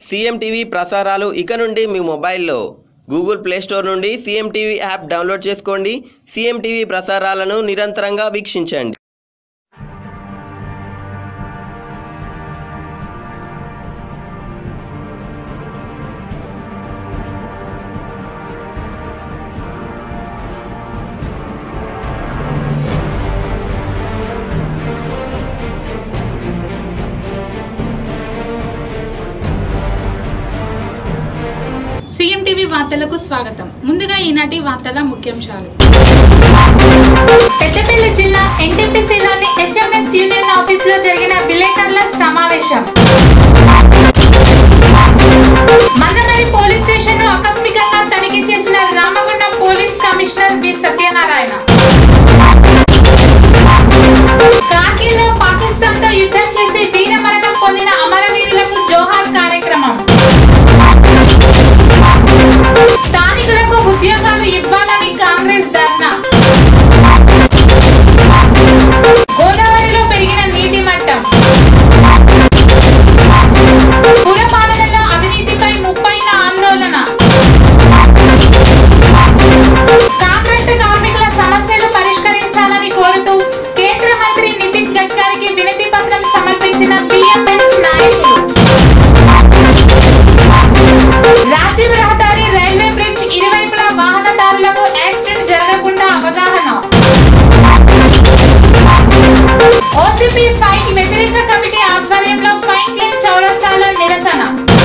CM TV ప్రసారాలు ఇక నుండి మీ మొబైల్లో గూగుల్ ప్లే స్టోర్ నుండి సీఎం టీవీ యాప్ డౌన్లోడ్ చేసుకోండి సీఎం టీవీ ప్రసారాలను నిరంతరంగా వీక్షించండి సీఎం టీవీ వార్తలకు స్వాగతం ముందుగా ఈనాటి వార్తల ముఖ్యాంశాలు పెద్దపల్లి జిల్లా ఎన్టీపీసీలోని హెచ్ఎంఎస్ యూనియన్ ఆఫీస్ లో జరిగిన విలేకరుల సమావేశం మందమరి పోలీస్ స్టేషన్ ను ఆకస్మికంగా తనిఖీ చేసిన Ramagundam police commissioner V Satyanarayana కార్గిల్లో పాకిస్తాన్ తో యుద్ధం చేసి వీరమరణం పొందిన అమరవీరులకు జోహార్ కార్యక్రమం స్థానికులకు ఉద్యోగాలు ఇవ్వాలని కాంగ్రెస్ ధర్నా గోదావరిలో పెరిగిన నీటి మట్టం పురపాలనలో అవినీతిపై ముప్పైన ఆందోళన కాంట్రాక్ట్ కార్మికుల సమస్యలు పరిష్కరించాలని కోరుతూ కేంద్ర మంత్రి నితిన్ గడ్కరీకి వినతి పత్రం సమర్పించిన పిఎంఎస్ నాయకులు రాజీవ్ రహదారి రైల్వే బ్రిడ్జ్ ఇరువైపులా వాహనదారులకు యాక్సిడెంట్ జరగకుండా అవగాహన ఓసీపీ ఫైన్ వ్యతిరేక కమిటీ ఆధ్వర్యంలో ఫైన్ క్లీన్ చౌరస్తాలో నిరసన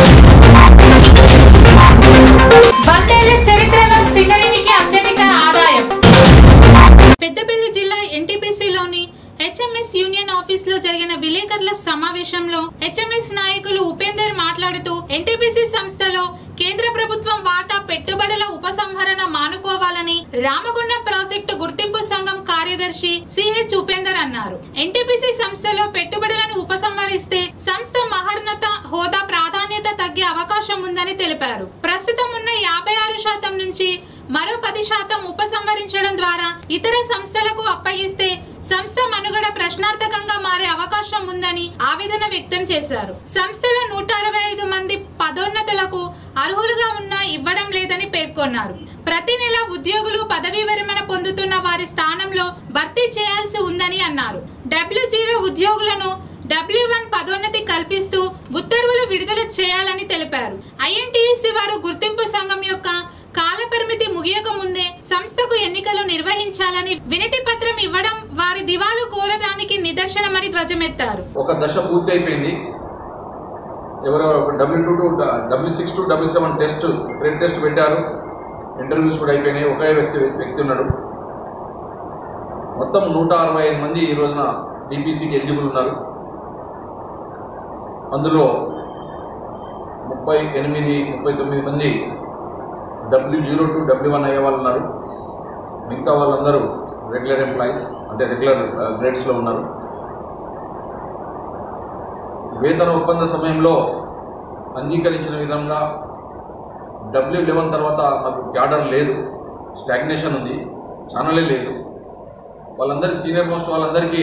వందేళ్ల చరిత్రలో సింగరేణికి అత్యధిక ఆదాయం పెద్దపల్లి జిల్లా ఎన్టీపీసీలోని హెచ్ఎంఎస్ యూనియన్ ఆఫీస్ లో జరిగిన విలేకరుల సమావేశంలో హెచ్ఎంఎస్ నాయకులు ఉపేందర్ మాట్లాడుతూ ఎన్టీపీసీ సంస్థలో కేంద్ర ప్రభుత్వం వాటా పెట్టుబడుల ఉపసంహరణ మానుకోవాలని రామగుండం ప్రాజెక్టు గుర్తింపు సంఘం కార్యదర్శి సిహెచ్ ఉపేందర్ అన్నారు ఎన్టీపీసీ సంస్థలో పెట్టుబడులను ఉపసంహరిస్తే సంస్థ మహర్నత హోదా ప్రాధాన్యత తగ్గే అవకాశం ఉందని తెలిపారు ప్రస్తుతం ఉన్న యాభై ఆరు శాతం నుంచి మరో పది శాతం ఉపసంహరించడం ద్వారా ఇతర సంస్థలకు అప్పగిస్తే సంస్థ మనుగడ ప్రశ్నార్థకంగా మారే అవకాశం ఉందని ఆవేదన వ్యక్తం చేశారు సంస్థలో నూట అరవై ఐదు మంది పదోన్నతులకు అర్హులుగా ఉన్నా ఇవ్వడం లేదని పేర్కొన్నారు ప్రతి నెల ఉద్యోగులు పదవీ విరమణ పొందుతున్న వారి స్థానంలో భర్తీ చేయాల్సి ఉందని అన్నారు డబ్ల్యూ జీరో ఉద్యోగులను డబ్ల్యూ వన్ పదోన్నతి కల్పిస్తూ ఉత్తర్వులు విడుదల చేయాలని తెలిపారు ఐఎన్టీసీ వారు గుర్తింపు సంఘం యొక్క కాల పరిమితి ముగియక ముందే సంస్థకు ఎన్నికలు నిర్వహించాలని వినతి పత్రం ఇవ్వడం వారి దివాలు కోరడానికి నిదర్శనమని ధ్వజమెత్తారు ఒక దశ పూర్తి అయిపోయింది ఎవరో W two to W six to W seven test blood test పెట్టారు ఇంటర్వ్యూస్ కూడా అయిపోయినాయి ఒకే వ్యక్తి వ్యక్తి ఉన్నాడు మొత్తం నూట అరవై ఐదు మంది ఈ రోజున డిపిసికి ఎలిజిబుల్ ఉన్నారు అందులో ముప్పై ఎనిమిది ముప్పై తొమ్మిది మంది W zero to W one అయ్యే వాళ్ళు ఉన్నారు మిగతా వాళ్ళందరూ రెగ్యులర్ ఎంప్లాయీస్ అంటే రెగ్యులర్ గ్రేడ్స్లో ఉన్నారు వేతన ఒప్పంద సమయంలో అంగీకరించిన విధంగా డబ్ల్యూ లెవెన్ తర్వాత నాకు క్యాడర్ లేదు స్టాగ్నేషన్ ఉంది ఛానలే లేదు వాళ్ళందరి సీనియర్ మోస్ట్ వాళ్ళందరికీ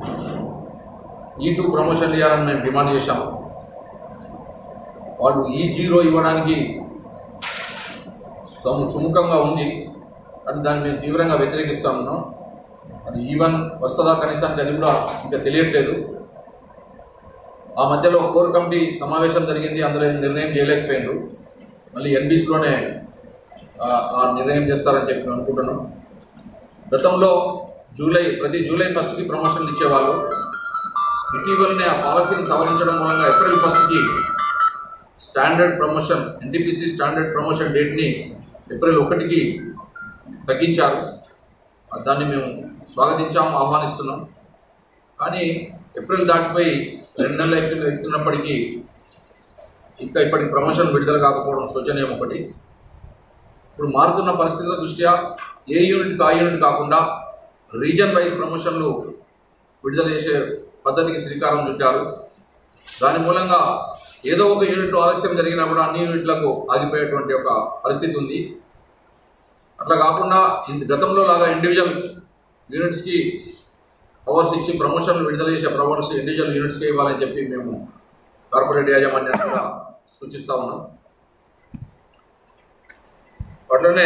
ఈ టూ ప్రమోషన్ ఇవ్వాలని మేము డిమాండ్ చేశాము వాళ్ళు ఈ జీరో ఇవ్వడానికి సము సుముఖంగా ఉంది కానీ దాన్ని మేము తీవ్రంగా వ్యతిరేకిస్తా ఉన్నాం అది ఈవెన్ వస్తుందా కనీసానికి అది కూడా ఇంకా తెలియట్లేదు ఆ మధ్యలో కోర్ కమిటీ సమావేశం జరిగింది అందులో ఏం నిర్ణయం చేయలేకపోయిండ్రు మళ్ళీ ఎన్బీస్లోనే ఆ నిర్ణయం చేస్తారని చెప్పి మేము అనుకుంటున్నాం గతంలో జూలై ప్రతి జూలై ఫస్ట్కి ప్రమోషన్లు ఇచ్చేవాళ్ళు ఇటీవలనే ఆ పాలసీని సవరించడం మూలంగా ఏప్రిల్ ఫస్ట్కి standard promotion NTPC standard promotion డేట్ని ఏప్రిల్ ఒకటికి తగ్గించారు దాన్ని మేము స్వాగతించాము ఆహ్వానిస్తున్నాం కానీ ఏప్రిల్ దాటిపోయి రెండు నెలలు అయిపోయి అవుతున్నప్పటికీ ఇంకా ఇప్పటికి ప్రమోషన్ విడుదల కాకపోవడం శోచనీయం ఒకటి ఇప్పుడు మారుతున్న పరిస్థితుల దృష్ట్యా ఏ యూనిట్కి ఆ యూనిట్ కాకుండా రీజన్ వైజ్ ప్రమోషన్లు విడుదల చేసే పద్ధతికి శ్రీకారం చుట్టారు దాని మూలంగా ఏదో ఒక యూనిట్ ఆలస్యం జరిగినా కూడా అన్ని యూనిట్లకు ఆగిపోయేటువంటి ఒక పరిస్థితి ఉంది అట్లా కాకుండా ఇంత గతంలో లాగా ఇండివిజువల్ యూనిట్స్కి పవర్స్ ఇచ్చి ప్రమోషన్లు విడుదల చేసే ప్రమోషన్స్ ఇండివిజువల్ యూనిట్స్కే ఇవ్వాలని చెప్పి మేము కార్పొరేట్ యాజమాన్యాన్ని కూడా సూచిస్తా ఉన్నాం అట్లనే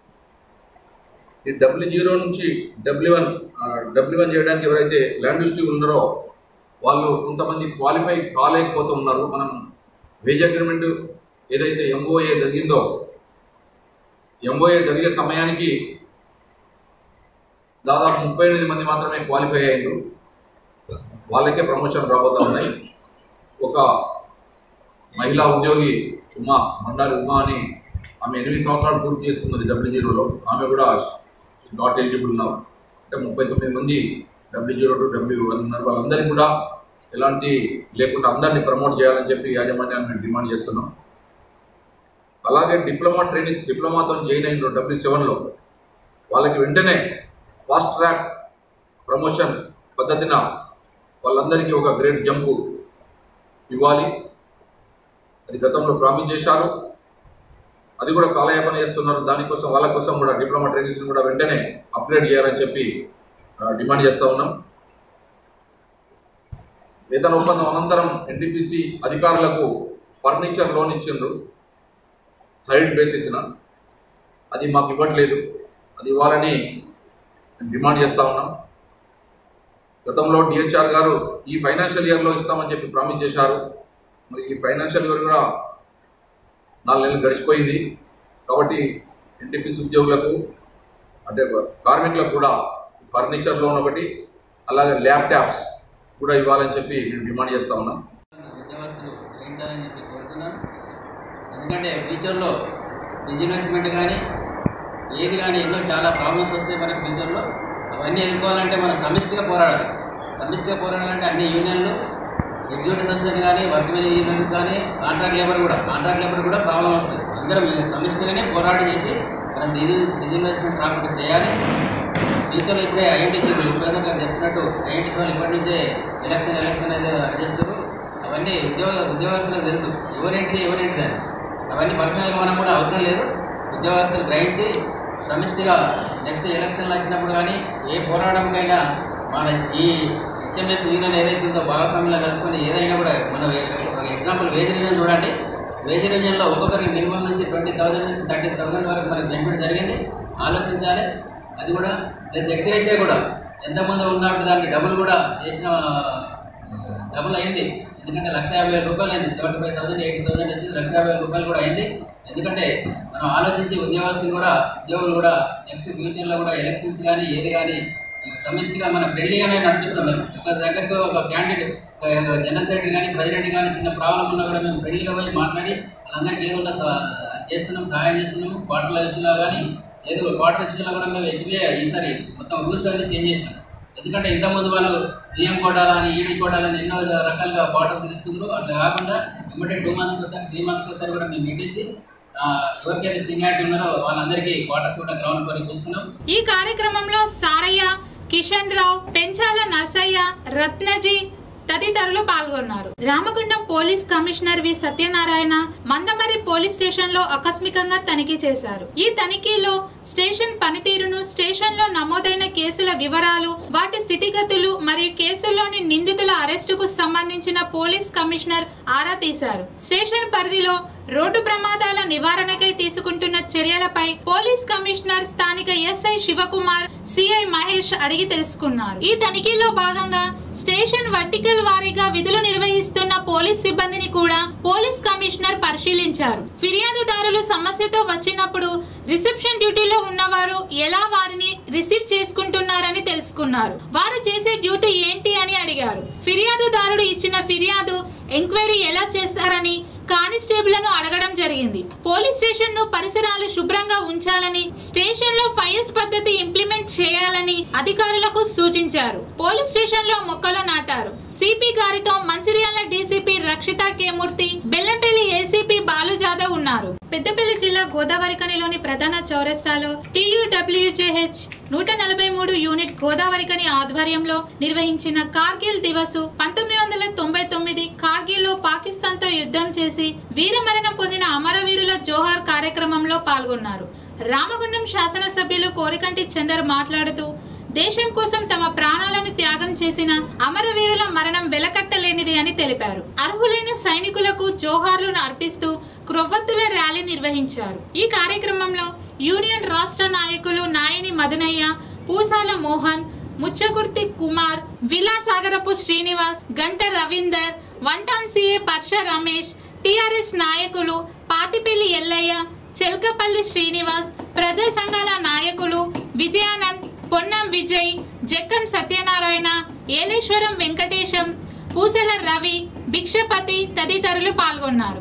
ఈ డబ్ల్యూ జీరో నుంచి డబ్ల్యూ వన్ డబ్ల్యూ వన్ చేయడానికి ఎవరైతే ల్యాండ్ ఉన్నారో వాళ్ళు కొంతమంది క్వాలిఫై కాలేకపోతూ ఉన్నారు మనం వేజ్ అగ్రిమెంట్ ఏదైతే ఎంఓఏ జరిగిందో ఎంఓఏ జరిగే సమయానికి దాదాపు ముప్పై ఎనిమిది మంది మాత్రమే క్వాలిఫై అయ్యారు వాళ్ళకే ప్రమోషన్ రాబోతా ఉన్నాయి ఒక మహిళా ఉద్యోగి ఉమా మండాలి ఉమా అని ఆమె ఎనిమిది సంవత్సరాలు పూర్తి చేసుకున్నది డబ్ల్యూ జీరోలో ఆమె కూడా నాట్ ఎలిజిబుల్ ఉన్నారు అంటే ముప్పై తొమ్మిది మంది W zero to W one ఉన్నారు వాళ్ళందరికీ కూడా ఎలాంటి లేకుండా అందరినీ ప్రమోట్ చేయాలని చెప్పి యాజమాన్యాన్ని మేము డిమాండ్ చేస్తున్నాం అలాగే డిప్లొమా ట్రైనింగ్స్ డిప్లొమాతో జాయిన్ అయిన డబ్ల్యూ సెవెన్లో వాళ్ళకి వెంటనే ఫాస్ట్ ట్రాక్ ప్రమోషన్ పద్ధతిన వాళ్ళందరికీ ఒక గ్రేట్ జంపు ఇవ్వాలి అది గతంలో ప్రామిస్ చేశారు అది కూడా కాలయాపన చేస్తున్నారు దానికోసం వాళ్ళ కోసం కూడా డిప్లొమా ట్రైనింగ్స్ని కూడా వెంటనే అప్గ్రేడ్ చేయాలని చెప్పి ఆ, డిమాండ్ చేస్తూ ఉన్నాం వేతన ఒప్పందం అనంతరం ఎన్టీపీసీ అధికారులకు ఫర్నిచర్ లోన్ ఇచ్చిండ్రు హైడ్ బేసిస్న అది మాకు ఇవ్వట్లేదు అది ఇవ్వాలని డిమాండ్ చేస్తూ ఉన్నాం గతంలో డిహెచ్ఆర్ గారు ఈ ఫైనాన్షియల్ ఇయర్లో ఇస్తామని చెప్పి ప్రామిస్ చేశారు మరి ఈ ఫైనాన్షియల్ ఇయర్ కూడా నాలుగు నెలలు గడిచిపోయింది కాబట్టి ఎన్టీపీసీ ఉద్యోగులకు అంటే కార్మికులకు కూడా ఫర్నిచర్ లోన్ ఒకటి అలాగే ల్యాప్టాప్స్ కూడా ఇవ్వాలని చెప్పి మేము డిమాండ్ చేస్తా ఉన్నాం ఉద్యోగస్తులు గ్రహించాలని చెప్పి కోరుతున్నాను ఎందుకంటే ఫ్యూచర్లో ఇన్వెస్ట్మెంట్ కానీ ఏది కానీ ఎన్నో చాలా ప్రాబ్లమ్స్ వస్తాయి మనకి ఫ్యూచర్లో అవన్నీ ఎదుర్కోవాలంటే మనం సమిష్టిగా పోరాడాలి సమిష్టిగా పోరాడాలంటే అన్ని యూనియన్లు ఎగ్జిక్యూటివ్ అసోసియేషన్ కానీ వర్క్ మీద యూనియన్స్ కానీ కాంట్రాక్ట్ లేబర్ కూడా కాంట్రాక్ట్ లేబర్ కూడా ప్రాబ్లం వస్తుంది అందరం సమిష్టిగానే పోరాటం చేసి మనం డిజిల్ డిజిన్వెస్ట్మెంట్ రాకుండా చేయాలి ఫ్యూచర్లో ఇప్పుడే ఐఎన్టీసీ ఉపేంద్ర గారు చెప్పినట్టు ఐఎన్టీసీ వాళ్ళు ఇప్పటి నుంచే ఎలక్షన్ ఎలక్షన్ అనేది చేస్తారు అవన్నీ ఉద్యోగ ఉద్యోగస్తులకు తెలుసు ఎవరేంటిది ఎవరేంటిది అని అవన్నీ పర్సనల్గా మనం కూడా అవసరం లేదు ఉద్యోగస్తులు గ్రహించి సమిష్టిగా నెక్స్ట్ ఎలక్షన్లు వచ్చినప్పుడు కానీ ఏ పోరాటంకైనా మన ఈ హెచ్ఎంఎస్ యూనియన్ ఏదైతే ఉందో భాగస్వామ్యంలో కలుపుకొని ఏదైనా కూడా మనం ఎగ్జాంపుల్ వేజ్ యూనియన్ చూడండి వేజ్ యూనియన్లో ఒక్కొక్కరికి మినిమం నుంచి ట్వంటీ థౌసండ్ నుంచి థర్టీ థౌసండ్ వరకు మనకి బెనిఫిట్ జరిగింది ఆలోచించాలి అది కూడా ప్లస్ ఎక్స్రేషే కూడా ఎంతమంది ఉన్నప్పుడు దానికి డబుల్ కూడా చేసిన డబుల్ అయింది ఎందుకంటే లక్ష యాభై వేల రూపాయలు అయింది seventy five thousand eighty thousand వచ్చి లక్ష యాభై వేల రూపాయలు కూడా అయింది ఎందుకంటే మనం ఆలోచించి ఉద్యోగస్తులు కూడా ఉద్యోగులు కూడా నెక్స్ట్ ఫ్యూచర్లో కూడా ఎలక్షన్స్ కానీ ఏది కానీ సమిష్టిగా మన ఫ్రెండ్లీగానే నడిపిస్తాం మేము ఒక దగ్గరికి ఒక క్యాండిడేట్ జనరల్ సెక్రటరీ కానీ ప్రెసిడెంట్ కానీ చిన్న ప్రాబ్లం ఉన్నా కూడా మేము ఫ్రెండ్లీగా పోయి మాట్లాడి వాళ్ళందరికీ ఏదో చేస్తున్నాం సహాయం చేస్తున్నాము వాటర్ల విషయంలో కానీ ఏదో వాటర్ విషయంలో కూడా మేము హెచ్బిఐ ఈసారి మొత్తం రూల్స్ అన్ని చేంజ్ చేసినాం ఎందుకంటే ఇంతకుముందు వాళ్ళు జిఎం కోటాలని ఈడీ కోటాలని ఎన్నో రకాలుగా క్వార్టర్స్ తీసుకుంటారు అట్లా కాకుండా ఇమ్మీడియట్ టూ మంత్స్కి ఒకసారి త్రీ మంత్స్కి ఒకసారి కూడా మేము పెట్టేసి ఆ, ఎవరికైతే సీనియారిటీ ఉన్నారో వాళ్ళందరికీ క్వార్టర్స్ కూడా గ్రౌండ్ ఫ్లోర్ ఇప్పిస్తున్నాం ఈ కార్యక్రమంలో సారయ్య కిషన్ రావు పెంచాల నర్సయ్య రత్నజీ తదితరులు పాల్గొన్నారు Ramagundam police commissioner V Satyanarayana Mandamarri police station లో ఆకస్మికంగా తనిఖీ చేశారు ఈ తనిఖీలో స్టేషన్ పనితీరును స్టేషన్ లో నమోదైన కేసుల వివరాలు వాటి స్థితిగతులు మరియు కేసుల్లోని నిందితుల అరెస్టుకు సంబంధించిన పోలీస్ కమిషనర్ ఆరా తీశారు స్టేషన్ పరిధిలో రోడ్డు ప్రమాదాల నివారణకై తీసుకుంటున్న చర్యలపై పోలీస్ కమిషనర్ స్థానిక ఎస్ఐ శివకుమార్ సిఐ మహేష్ అడిగి తెలుసుకున్నారు ఈ తనిఖీలో భాగంగా స్టేషన్ వర్టికల్ వారీగా విధులు నిర్వహిస్తున్న పోలీస్ సిబ్బందిని కూడా పోలీస్ కమిషనర్ పరిశీలించారు ఫిర్యాదుదారులు సమస్యతో వచ్చినప్పుడు రిసెప్షన్ డ్యూటీలో ఉన్నవారు ఎలా వారిని రిసీవ్ చేసుకుంటున్నారని తెలుసుకున్నారు వారు చేసే డ్యూటీ ఏంటి అని అడిగారు ఫిర్యాదుదారుడు ఇచ్చిన ఫిర్యాదు ఎంక్వైరీ ఎలా చేస్తారని కానిస్టేబుల్ను అడగడం జరిగింది పోలీస్ స్టేషన్ ను పరిసరాలు శుభ్రంగా ఉంచాలని స్టేషన్ లో ఫైర్స్ పద్ధతి ఇంప్లిమెంట్ చేయాలని అధికారులకు సూచించారు పోలీస్ స్టేషన్ లో మొక్కలు నాటారు సిపి గారితో Mancherial DCP Rakshita K Murthy Bellampalli ACP Balu Jadhav ఉన్నారు పెద్దపల్లి జిల్లా గోదావరికనిలోని ప్రధాన చౌరస్తాలో టీయూడబ్ల్యూజేహెచ్ నూట నలభై మూడు యూనిట్ గోదావరికని ఆధ్వర్యంలో నిర్వహించిన కార్గిల్ దివస్ పంతొమ్మిది వందల తొంభై తొమ్మిది కార్గిల్ లో పాకిస్తాన్ తో యుద్ధం చేసి వీరమరణం పొందిన అమరవీరుల జోహార్ కార్యక్రమంలో పాల్గొన్నారు రామగుండం శాసనసభ్యులు కోరికంటి చందర్ మాట్లాడుతూ దేశం కోసం తమ ప్రాణాలను త్యాగం చేసిన చేసిన అమరవీరుల మరణం వెలకట్టలేనిది అని తెలిపారు అర్హులైన సైనికులకు జోహార్లను అర్పిస్తూ క్రొవ్వొత్తుల ర్యాలీ నిర్వహించారు ఈ కార్యక్రమంలో యూనియన్ రాష్ట్ర నాయకులు నాయని మదనయ్య పూసాల మోహన్ ముచ్చకుర్తి కుమార్ విలాసాగరపు శ్రీనివాస్ గంట రవీందర్ వంటాన్ సిఏ పర్ష రమేష్ టిఆర్ఎస్ నాయకులు పాతిపల్లి ఎల్లయ్య చెల్కపల్లి శ్రీనివాస్ ప్రజా సంఘాల నాయకులు విజయానంద్ పొన్నం విజయ్ జక్కం సత్యనారాయణ ఏలేశ్వరం వెంకటేశం పూసల రవి భిక్షపతి తదితరులు పాల్గొన్నారు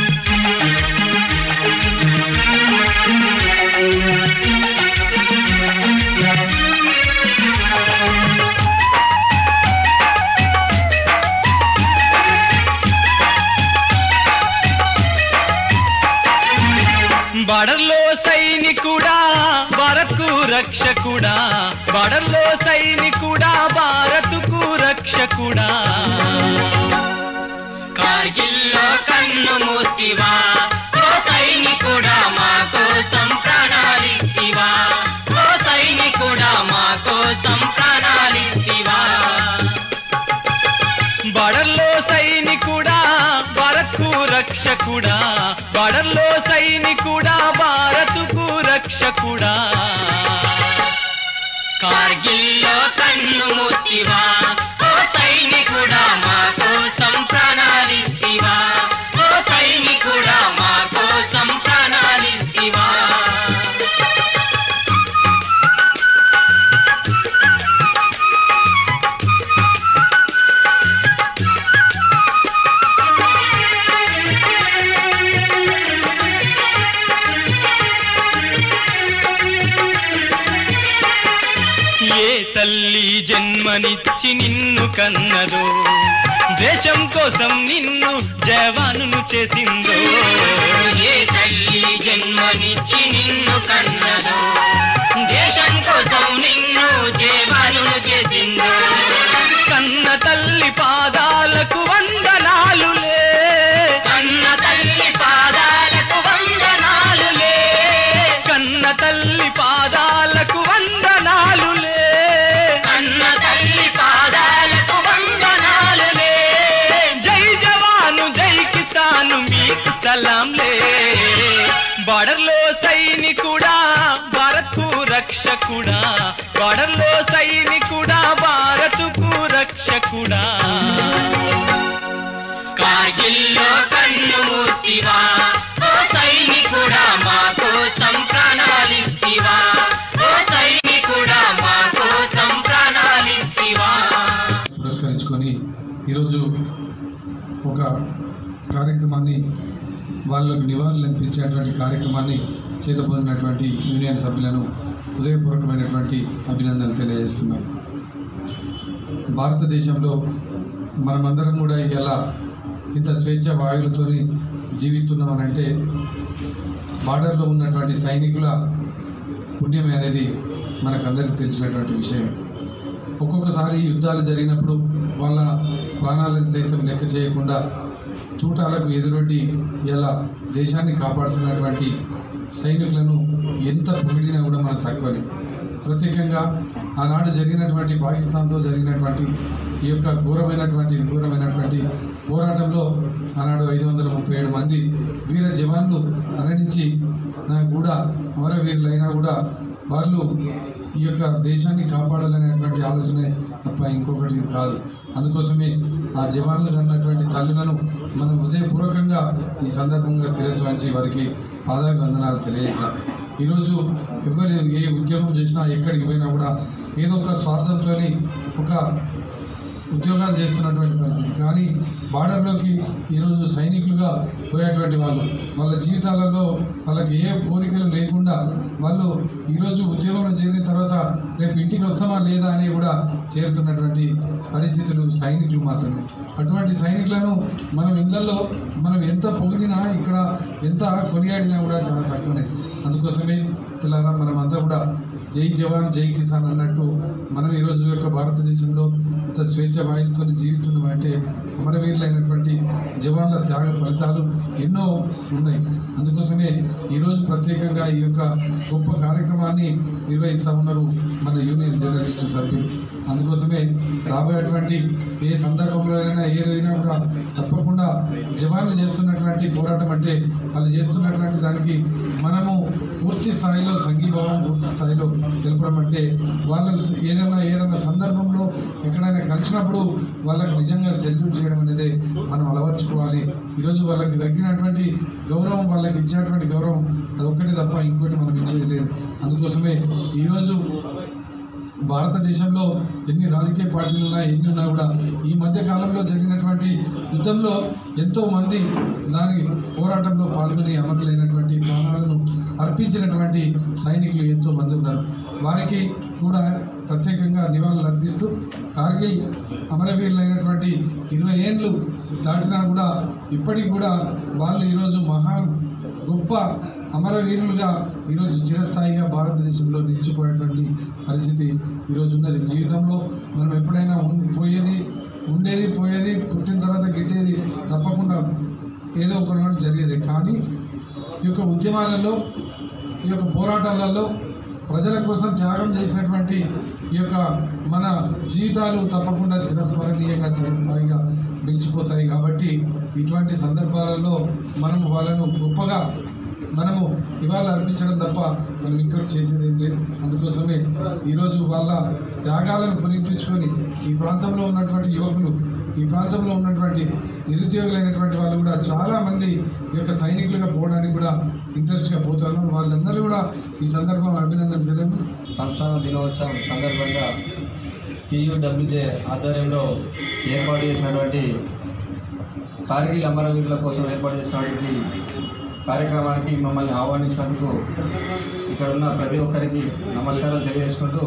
బడర్లో సైనికుడా భారత్కు రక్షకుడా బడర్లో సైనికుడా భారత్కు రక్షకుడా కార్గిల్లో కన్ను మూతివా ఓ సైనికుడా మా కోసం ప్రాణాలిత్తివా ఓ సైనికుడా మా కోసం ప్రాణాలిత్తివా బడర్లో సైనికుడా భారత్కు రక్షకుడా బడర్లో సైనికుడా భారత్కు రక్షకుడా కార్గిల్లో కన్ను మూతివా ఓ సైనికుడా మా కోసం ప్రాణాలిత్తివా ఓ సైనికుడా మా కోసం ప్రాణాలిత్తివా ఏ తల్లి జన్మనిచ్చి నిన్ను కన్నదో దేశం కోసం నిన్ను జవానును చేసిందో ఏ తల్లి జన్మనిచ్చి నిన్ను కన్నదో దేశం కోసం నిన్ను జీవాలను చేసిందో కన్న తల్లి పాదాలకు వందనాలులే కన్న తల్లి పాదాలకు వందనాలులే కన్న తల్లి పాదాలకు వందనాలులే కన్న తల్లి పాదాలకు వందనాలులే జై జవాను జై కిసాను మీకు సలాంలే బార్డర్లో సైనికుడా భారత్కు రక్షకుడా బార్డర్లో సైనికుడా భారత్కు రక్షకుడా కార్గిల్లో కన్ను మూర్తివా ఓ సైనికుడా మా కోసం ప్రాణాలిత్తివా ఓ సైనికుడా మా కోసం ప్రాణాలిత్తివా పురస్కరించుకొని ఈరోజు ఒక కార్యక్రమాన్ని వాళ్ళకు నివాళులు అర్పించేటువంటి కార్యక్రమాన్ని చేతబోదినటువంటి యూనియన్ సభ్యులను హృదయపూర్వకమైనటువంటి అభినందనలు తెలియజేస్తున్నాం భారతదేశంలో మనమందరం కూడా ఇలా ఇంత స్వేచ్ఛ వాయువులతో జీవిస్తున్నామనంటే బార్డర్లో ఉన్నటువంటి సైనికుల పుణ్యమే అనేది మనకందరికీ తెలిసినటువంటి విషయం ఒక్కొక్కసారి యుద్ధాలు జరిగినప్పుడు వాళ్ళ ప్రాణాలను సైతం లెక్క చేయకుండా తూటాలకు ఎదురొడ్డి ఇలా దేశాన్ని కాపాడుతున్నటువంటి సైనికులను ఎంత పొగిడినా కూడా మనం తక్కువని ప్రత్యేకంగా ఆనాడు జరిగినటువంటి పాకిస్తాన్తో జరిగినటువంటి ఈ యొక్క ఘోరమైనటువంటి ఘోరమైనటువంటి పోరాటంలో ఆనాడు ఐదు వందల ముప్పై ఏడు మంది వీర జవాన్లు మరణించి నాకు కూడా అమరవీరులైనా కూడా వాళ్ళు ఈ యొక్క దేశాన్ని కాపాడాలనేటువంటి ఆలోచనే తప్ప ఇంకొకటి కాదు అందుకోసమే ఆ జవాన్లు కన్నటువంటి తల్లులను మనం హృదయపూర్వకంగా ఈ సందర్భంగా శిరస్సు వంచి వారికి పాదాభివందనాలు తెలియజేద్దాం ఈరోజు ఎవరు ఏ ఉద్యోగం చేసినా ఎక్కడికి పోయినా కూడా ఏదో ఒక స్వార్థంతో ఒక ఉద్యోగాలు చేస్తున్నటువంటి పరిస్థితి కానీ బార్డర్లోకి ఈరోజు సైనికులుగా పోయేటువంటి వాళ్ళు వాళ్ళ జీవితాలలో వాళ్ళకి ఏ కోరికలు లేకుండా వాళ్ళు ఈరోజు ఉద్యోగంలో చేరిన తర్వాత రేపు ఇంటికి వస్తామా లేదా అని కూడా చేరుతున్నటువంటి పరిస్థితులు సైనికులు మాత్రమే అటువంటి సైనికులను మనం ఇళ్లలో మనం ఎంత పొగిడినా ఇక్కడ ఎంత కొనియాడినా కూడా చాలా తక్కువనే అందుకోసమే పిల్లరా మనమంతా కూడా జై జవాన్ జై కిసాన్ అన్నట్టు మనం ఈరోజు యొక్క భారతదేశంలో ఇంత స్వేచ్ఛ వాయులతో జీవిస్తున్నామంటే అమరవీరులైనటువంటి జవాన్ల త్యాగ ఫలితాలు ఎన్నో ఉన్నాయి అందుకోసమే ఈరోజు ప్రత్యేకంగా ఈ యొక్క గొప్ప కార్యక్రమాన్ని నిర్వహిస్తూ ఉన్నారు మన యూనియన్ జర్నలిస్టు సభ్యులు అందుకోసమే రాబోయేటువంటి ఏ సందర్భంలోనైనా ఏదైనా కూడా తప్పకుండా జవాన్లు చేస్తున్నటువంటి పోరాటం అంటే వాళ్ళు చేస్తున్నటువంటి దానికి మనము పూర్తి స్థాయిలో సంఘీభావం పూర్తి స్థాయిలో తెలపడం అంటే వాళ్ళు ఏదైనా ఏదైనా సందర్భంలో ఎక్కడైనా కలిసినప్పుడు వాళ్ళకి నిజంగా సెల్యూట్ చేయడం అనేది మనం అలవర్చుకోవాలి ఈరోజు వాళ్ళకి తగ్గినటువంటి గౌరవం వాళ్ళకి ఇచ్చినటువంటి గౌరవం అదొక్కటి తప్ప ఇంకోటి మనం ఇచ్చేది లేదు అందుకోసమే ఈరోజు భారతదేశంలో ఎన్ని రాజకీయ పార్టీలు ఉన్నా ఎన్ని ఉన్నా కూడా ఈ మధ్య కాలంలో జరిగినటువంటి యుద్ధంలో ఎంతో మంది దాని పోరాటంలో పాల్గొని అమరులైనటువంటి ప్రాణాలను అర్పించినటువంటి సైనికులు ఎంతో మంది ఉన్నారు వారికి కూడా ప్రత్యేకంగా నివాళులు అర్పిస్తూ కార్గిల్ అమరవీరులైనటువంటి ఇరవై ఏళ్ళు దాటినా కూడా ఇప్పటికి కూడా వాళ్ళు ఈరోజు మహాన్ గొప్ప అమరవీరులుగా ఈరోజు చిరస్థాయిగా భారతదేశంలో నిలిచిపోయేటువంటి పరిస్థితి ఈరోజు ఉన్నది జీవితంలో మనం ఎప్పుడైనా ఉన్- పోయేది ఉండేది పోయేది పుట్టిన తర్వాత గిట్టేది తప్పకుండా ఏదో ఒక నాడు జరిగేది కానీ ఈ యొక్క ఉద్యమాలలో ఈ యొక్క పోరాటాలలో ప్రజల కోసం త్యాగం చేసినటువంటి ఈ యొక్క మన జీవితాలు తప్పకుండా చిరస్మరణీయంగా చిరస్థాయిగా నిలిచిపోతాయి కాబట్టి ఇటువంటి సందర్భాలలో మనం వాళ్ళను గొప్పగా మనము ఇవాళ అర్పించడం తప్ప మనం ఇక్కడ చేసేది ఏం లేదు అందుకోసమే ఈరోజు వాళ్ళ త్యాగాలను పునరుద్ధరించుకొని ఈ ప్రాంతంలో ఉన్నటువంటి యువకులు ఈ ప్రాంతంలో ఉన్నటువంటి నిరుద్యోగులైనటువంటి వాళ్ళు కూడా చాలా మంది ఈ యొక్క సైనికులుగా పోవడానికి కూడా ఇంట్రెస్ట్గా పోతారు వాళ్ళందరూ కూడా ఈ సందర్భం అభినందన తెలియదు సంస్థాన దినోత్సవం సందర్భంగా టీయూడబ్ల్యూజే ఆధ్వర్యంలో ఏర్పాటు చేసినటువంటి కార్గిల్ అమరవీరుల కోసం ఏర్పాటు చేసినటువంటి కార్యక్రమానికి మమ్మల్ని ఆహ్వానించినందుకు ఇక్కడ ఉన్న ప్రతి ఒక్కరికి నమస్కారం తెలియజేసుకుంటూ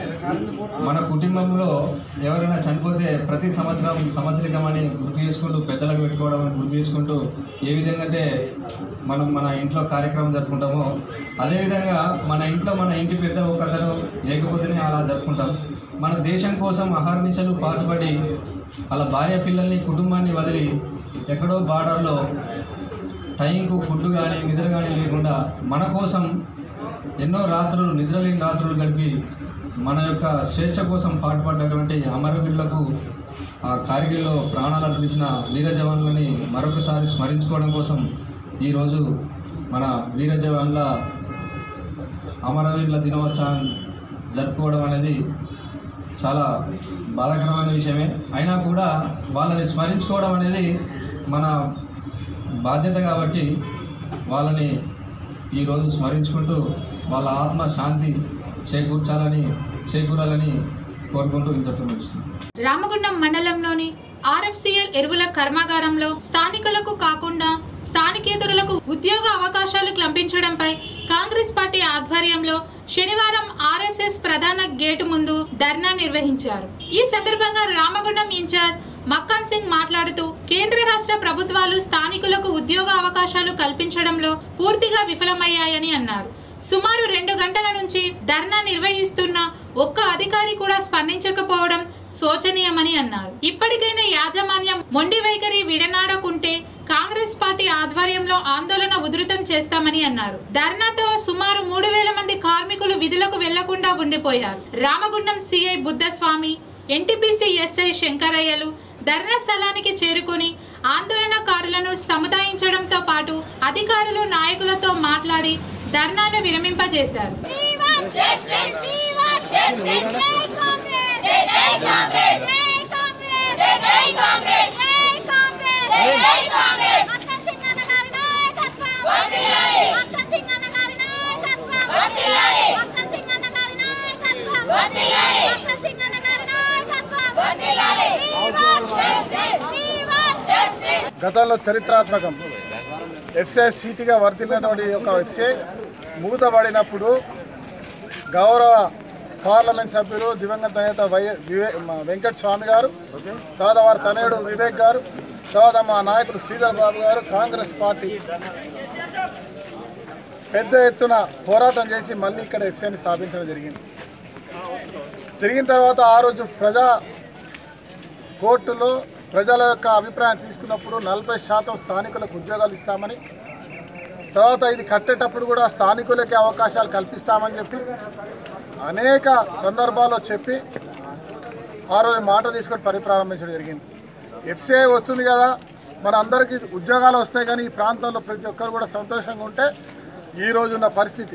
మన కుటుంబంలో ఎవరైనా చనిపోతే ప్రతి సంవత్సరం సంవత్సరికమని గుర్తు చేసుకుంటూ పెద్దలకు పెట్టుకోవడం అని గుర్తు చేసుకుంటూ ఏ విధంగా అయితే మనం మన ఇంట్లో కార్యక్రమం జరుపుకుంటామో అదేవిధంగా మన ఇంట్లో మన ఇంటి పెద్ద ఒకతను లేకపోతేనే అలా జరుపుకుంటాం మన దేశం కోసం అహర్నిశలు పాటుపడి వాళ్ళ భార్య పిల్లల్ని కుటుంబాన్ని వదిలి ఎక్కడో బార్డర్లో టైంకు ఫుడ్ కానీ నిద్ర కానీ లేకుండా మన కోసం ఎన్నో రాత్రులు నిద్రలేని రాత్రులు గడిపి మన యొక్క స్వేచ్ఛ కోసం పాటుపడినటువంటి అమరవీరులకు ఆ కార్గిల్లో ప్రాణాలు అర్పించిన వీర జవాన్లని మరొకసారి స్మరించుకోవడం కోసం ఈరోజు మన వీర జవాన్ల అమరవీరుల దినోత్సవం జరుపుకోవడం అనేది చాలా బాధాకరమైన విషయమే అయినా కూడా వాళ్ళని స్మరించుకోవడం అనేది మన బాధ్యత కాబట్టి వాళ్ళని ఈరోజు స్మరించుకుంటూ వాళ్ళ ఆత్మ శాంతి చేకూర్చాలని చేకూరాలని కోరుకుంటూ ఇంతటితో ముగిస్తున్నాను రామగుండం మండలంలోని ఆర్ఎఫ్సిఎల్ ఎరువుల కర్మాగారంలో స్థానికులకు కాకుండా స్థానికేతరులకు ఉద్యోగ అవకాశాలు కల్పించడంపై కాంగ్రెస్ పార్టీ ఆధ్వర్యంలో శనివారం ఆర్ఎస్ఎస్ ప్రధాన గేటు ముందు ధర్నా నిర్వహించారు ఈ సందర్భంగా రామగుండం ఇన్ఛార్జ్ మక్కాన్ సింగ్ మాట్లాడుతూ కేంద్ర రాష్ట్ర ప్రభుత్వాలు స్థానికులకు ఉద్యోగ అవకాశాలు కల్పించడంలో పూర్తిగా విఫలమయ్యాయని అన్నారు సుమారు రెండు గంటల నుంచి ధర్నా నిర్వహిస్తున్న ఒక్క అధికారి కూడా స్పందించకపోవడం శోచనీయమని అన్నారు ఇప్పటికైనా యాజమాన్యం మొండి వైఖరి విడనాడకుంటే కాంగ్రెస్ పార్టీ ఆధ్వర్యంలో ఆందోళన ఉధృతం చేస్తామని అన్నారు ధర్నాతో సుమారు మూడు వేల మంది కార్మికులు విధులకు వెళ్లకుండా ఉండిపోయారు Ramagundam CI Buddhaswamy NTPC SI శంకరయ్యలు ధర్నా స్థలానికి చేరుకుని ఆందోళనకారులను సముదాయించడంతో పాటు అధికారులు నాయకులతో మాట్లాడి ధర్నాను విరమింపజేశారు గతంలో చరిత్రాత్మకం ఎఫ్సిఐ సీటుగా వర్తిల్లినటువంటి యొక్క ఎఫ్సిఐ మూతబడినప్పుడు గౌరవ పార్లమెంట్ సభ్యులు దివంగత నేత వై వివే మా వెంకట స్వామి గారు తర్వాత వారి తనయుడు వివేక్ గారు తర్వాత మా నాయకుడు శ్రీధర్ బాబు గారు కాంగ్రెస్ పార్టీ పెద్ద ఎత్తున పోరాటం చేసి మళ్ళీ ఇక్కడ ఎఫ్సిఐని స్థాపించడం జరిగింది జరిగిన తర్వాత ఆ రోజు ప్రజా కోర్టులో ప్రజల యొక్క అభిప్రాయం తీసుకున్నప్పుడు నలభై శాతం స్థానికులకు ఉద్యోగాలు ఇస్తామని తర్వాత ఇది కట్టేటప్పుడు కూడా స్థానికులకి అవకాశాలు కల్పిస్తామని చెప్పి అనేక సందర్భాల్లో చెప్పి ఆ రోజు మాట తీసుకొని పని ప్రారంభించడం జరిగింది ఎఫ్సిఐ వస్తుంది కదా మన అందరికీ ఉద్యోగాలు వస్తాయి కానీ ఈ ప్రాంతంలో ప్రతి ఒక్కరు కూడా సంతోషంగా ఉంటే ఈ రోజు ఉన్న పరిస్థితి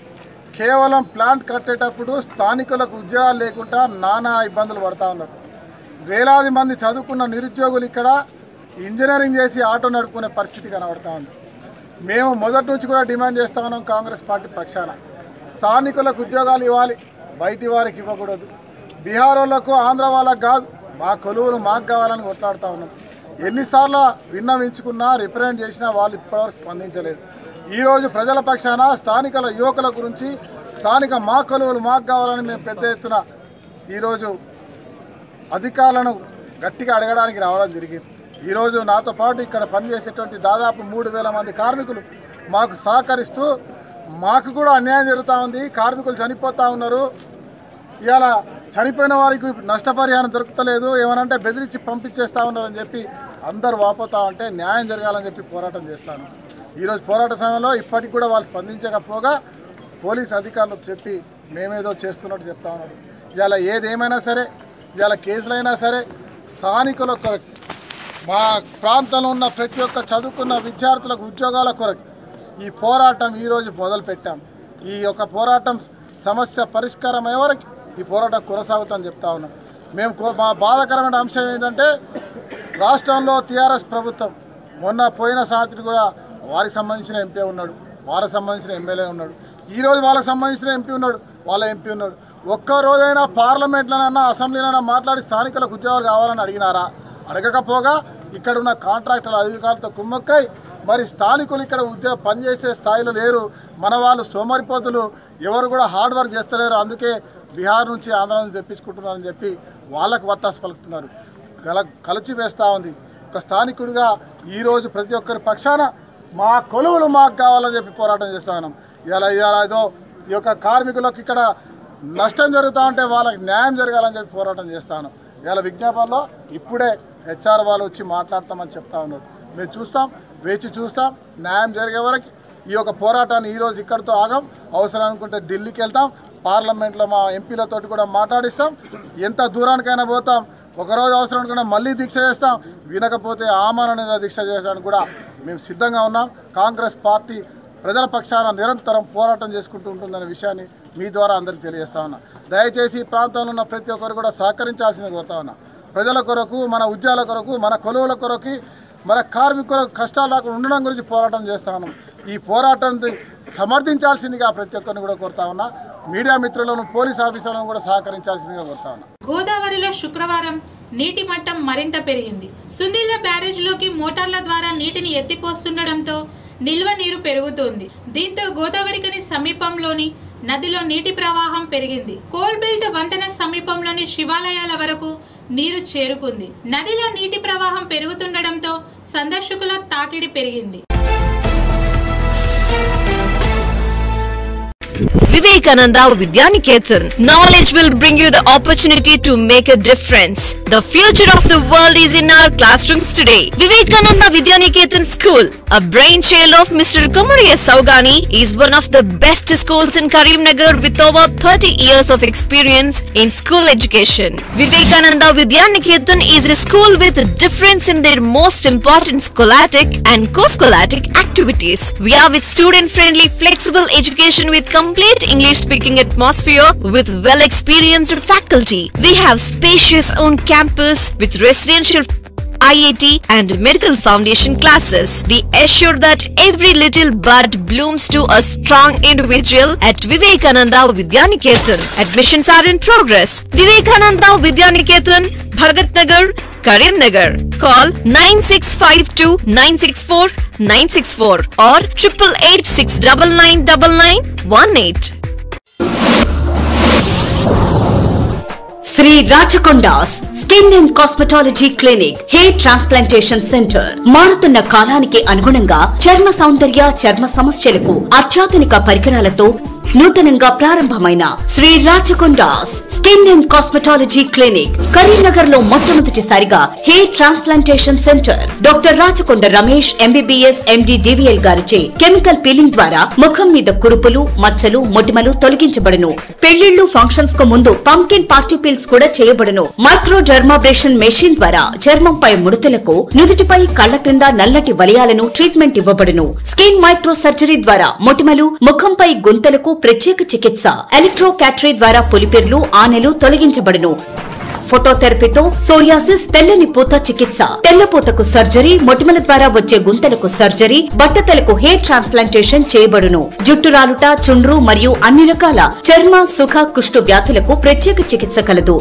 కేవలం ప్లాంట్ కట్టేటప్పుడు స్థానికులకు ఉద్యోగాలు లేకుండా నానా ఇబ్బందులు పడతా ఉన్నారు వేలాది మంది చదువుకున్న నిరుద్యోగులు ఇక్కడ ఇంజనీరింగ్ చేసి ఆటో నడుపుకునే పరిస్థితి కనబడతా ఉంది మేము మొదటి నుంచి కూడా డిమాండ్ చేస్తా ఉన్నాం కాంగ్రెస్ పార్టీ పక్షాన స్థానికులకు ఉద్యోగాలు ఇవ్వాలి బయటి వారికి ఇవ్వకూడదు బీహార్ వాళ్ళకు ఆంధ్ర వాళ్ళకు కాదు మా కొలువులు మాకు కావాలని కొట్లాడుతూ ఉన్నాం ఎన్నిసార్లు విన్నవించుకున్నా రిప్రజెంట్ చేసినా వాళ్ళు ఇప్పటివరకు స్పందించలేదు ఈరోజు ప్రజల పక్షాన స్థానికుల యువకుల గురించి స్థానిక మా కొలువులు మాకు కావాలని మేము పెద్ద ఎత్తున ఈరోజు అధికారులను గట్టిగా అడగడానికి రావడం జరిగింది ఈరోజు నాతో పాటు ఇక్కడ పనిచేసేటువంటి దాదాపు మూడు వేల మంది కార్మికులు మాకు సహకరిస్తూ మాకు కూడా అన్యాయం జరుగుతూ ఉంది కార్మికులు చనిపోతూ ఉన్నారు ఇవాళ చనిపోయిన వారికి నష్టపరిహారం దొరుకుతలేదు ఏమనంటే బెదిరించి పంపించేస్తా ఉన్నారని చెప్పి అందరు వాపోతా ఉంటే న్యాయం జరగాలని చెప్పి పోరాటం చేస్తాను ఈరోజు పోరాట సమయంలో ఇప్పటికి కూడా వాళ్ళు స్పందించకపోగా పోలీస్ అధికారులు చెప్పి మేమేదో చేస్తున్నట్టు చెప్తా ఉన్నారు ఇవాళ ఏదేమైనా సరే ఇవాళ కేసులైనా సరే స్థానికుల కొరకు మా ప్రాంతంలో ఉన్న ప్రతి ఒక్క చదువుకున్న విద్యార్థులకు ఉద్యోగాల కొరకు ఈ పోరాటం ఈరోజు మొదలు పెట్టాం ఈ యొక్క పోరాటం సమస్య పరిష్కారం అయ్యే వరకు ఈ పోరాటం కొనసాగుతుందని చెప్తా ఉన్నాం మేము కో- మా బాధాకరమైన అంశం ఏంటంటే రాష్ట్రంలో టీఆర్ఎస్ ప్రభుత్వం మొన్న పోయిన సాయంత్రం కూడా వారికి సంబంధించిన ఎంపీ ఉన్నాడు వారికి సంబంధించిన ఎమ్మెల్యే ఉన్నాడు ఈ రోజు వాళ్ళకి సంబంధించిన ఎంపీ ఉన్నాడు వాళ్ళ ఎంపీ ఉన్నాడు ఒక్క రోజైనా పార్లమెంట్లోనైనా అసెంబ్లీలోనైనా మాట్లాడి స్థానికులకు ఉద్యోగాలు కావాలని అడిగినారా అడగకపోగా ఇక్కడ ఉన్న కాంట్రాక్టర్ల అధికారులతో కుమ్మక్కై మరి స్థానికులు ఇక్కడ ఉద్యోగ పనిచేసే స్థాయిలో లేరు మన వాళ్ళు సోమరిపోతులు ఎవరు కూడా హార్డ్ వర్క్ చేస్తలేరు అందుకే బీహార్ నుంచి ఆంధ్ర నుంచి తెప్పించుకుంటున్నారని చెప్పి వాళ్ళకు వత్తాసు పలుకుతున్నారు కల కలిచి వేస్తూ ఉంది ఒక స్థానికుడిగా ఈరోజు ప్రతి ఒక్కరి పక్షాన మా కొలువులు మాకు కావాలని చెప్పి పోరాటం చేస్తా ఉన్నాం ఇలా ఇలా ఏదో ఈ యొక్క కార్మికులకు ఇక్కడ నష్టం జరుగుతూ ఉంటే వాళ్ళకి న్యాయం జరగాలని చెప్పి పోరాటం చేస్తాను ఇలా విజ్ఞాపనలో ఇప్పుడే హెచ్ఆర్ వాళ్ళు వచ్చి మాట్లాడతామని చెప్తా ఉన్నారు మేము చూస్తాం వేచి చూస్తాం న్యాయం జరిగే వరకు ఈ యొక్క పోరాటాన్ని ఈరోజు ఇక్కడితో ఆగం అవసరం అనుకుంటే ఢిల్లీకి వెళ్తాం పార్లమెంట్లో మా ఎంపీలతోటి కూడా మాట్లాడిస్తాం ఎంత దూరానికైనా పోతాం ఒకరోజు అవసరం అనుకుంటే మళ్ళీ దీక్ష చేస్తాం వినకపోతే ఆమరణ దీక్ష చేయడానికి కూడా మేము సిద్ధంగా ఉన్నాం కాంగ్రెస్ పార్టీ ప్రజల పక్షాన నిరంతరం పోరాటం చేసుకుంటూ ఉంటుందనే విషయాన్ని మీ ద్వారా అందరికీ తెలియజేస్తా ఉన్నా దయచేసి ఈ ప్రాంతంలో ఉన్న ప్రతి ఒక్కరు కూడా సహకరించాల్సింది కోరుతా ఉన్నా ప్రజల కొరకు మన ఉద్యోగాల కొరకు మన కొలువుల కొరకు మన కార్మికుల కష్టాలు రాకుండా ఉండడం గురించి పోరాటం చేస్తా ఉన్నాం ఈ పోరాటం సమర్థించాల్సిందిగా ప్రతి ఒక్కరిని కూడా కోరుతా ఉన్నా మీడియా మిత్రులను పోలీస్ ఆఫీసర్లను కూడా సహకరించాల్సిందిగా కోరుతా ఉన్నా గోదావరిలో శుక్రవారం నీటి మట్టం మరింత పెరిగింది సుందిల్ల బ్యారేజ్లోకి మోటార్ల ద్వారా నీటిని ఎత్తిపోస్తుండటంతో నిల్వ నీరు పెరుగుతోంది దీంతో గోదావరికని సమీపంలోని నదిలో నీటి ప్రవాహం పెరిగింది కోల్బెల్ట్ వంతెన సమీపంలోని శివాలయాల వరకు నీరు చేరుకుంది నదిలో నీటి ప్రవాహం పెరుగుతుండటంతో సందర్శకుల తాకిడి పెరిగింది Vivekananda Vidyaniketan. Knowledge will bring you the opportunity to make a difference. The future of the world is in our classrooms today. Vivekananda Vidyaniketan School, a brainchild of Mr. Kamariya Saugani, is one of the best schools in Karimnagar with over 30 years of experience in school education. Vivekananda Vidyaniketan is a school with a difference in their most important scholastic and co-scholastic activities. We are with student-friendly, flexible education with complete English-speaking atmosphere with well-experienced faculty. We have spacious own campus with residential IIT and medical foundation classes. We assure that every little bud blooms to a strong individual at Vivekananda Vidyaniketan. Admissions are in progress. Vivekananda Vidyaniketan, Bhagat Nagar, Karimnagar. Call 9652 964 964 or 888 699 Sri Rachakondas skin and cosmetology clinic hair transplantation centre మారుతున్న కాలానికి అనుగుణంగా చర్మ సౌందర్య చర్మ సమస్యలకు అత్యాధునిక పరికరాలతో నూతనంగా ప్రారంభమైన Sri Rachakondas skin and cosmetology clinic Karimnagar లో మొట్టమొదటిసారిగా hair transplantation centre doctor Rachakonda Ramesh MBBS MD DVL గారిచే కెమికల్ పీలింగ్ ద్వారా ముఖం మీద కురుపులు మచ్చలు మొటిమలు తొలగించబడును పెళ్లిళ్లు ఫంక్షన్స్ కు ముందు పంకిన్ పార్టీ పీల్స్ కూడా చేయబడును మైక్రో డర్మాబ్రేషన్ మెషిన్ ద్వారా చర్మంపై ముడతలకు నుదుటిపై కళ్ల క్రింద నల్లటి వలయాలను ట్రీట్మెంట్ ఇవ్వబడును స్కిన్ మైక్రో సర్జరీ ద్వారా మొటిమలు ముఖంపై గుంతలకు ప్రత్యేక చికిత్స ఎలక్ట్రో క్యాటరీ ద్వారా పులిపిర్లు ఆనెలు తొలగించబడును ఫోటోథెరపీతో సోరియాసిస్ తెల్లని పూత చికిత్స తెల్లపూతకు సర్జరీ మొటిమల ద్వారా వచ్చే గుంతలకు సర్జరీ బట్టతలకు హెయిర్ ట్రాన్స్ప్లాంటేషన్ చేయబడును జుట్టు రాలుట చుండ్రు మరియు అన్ని రకాల చర్మ సుఖ కుష్టు వ్యాధులకు ప్రత్యేక చికిత్స కలదు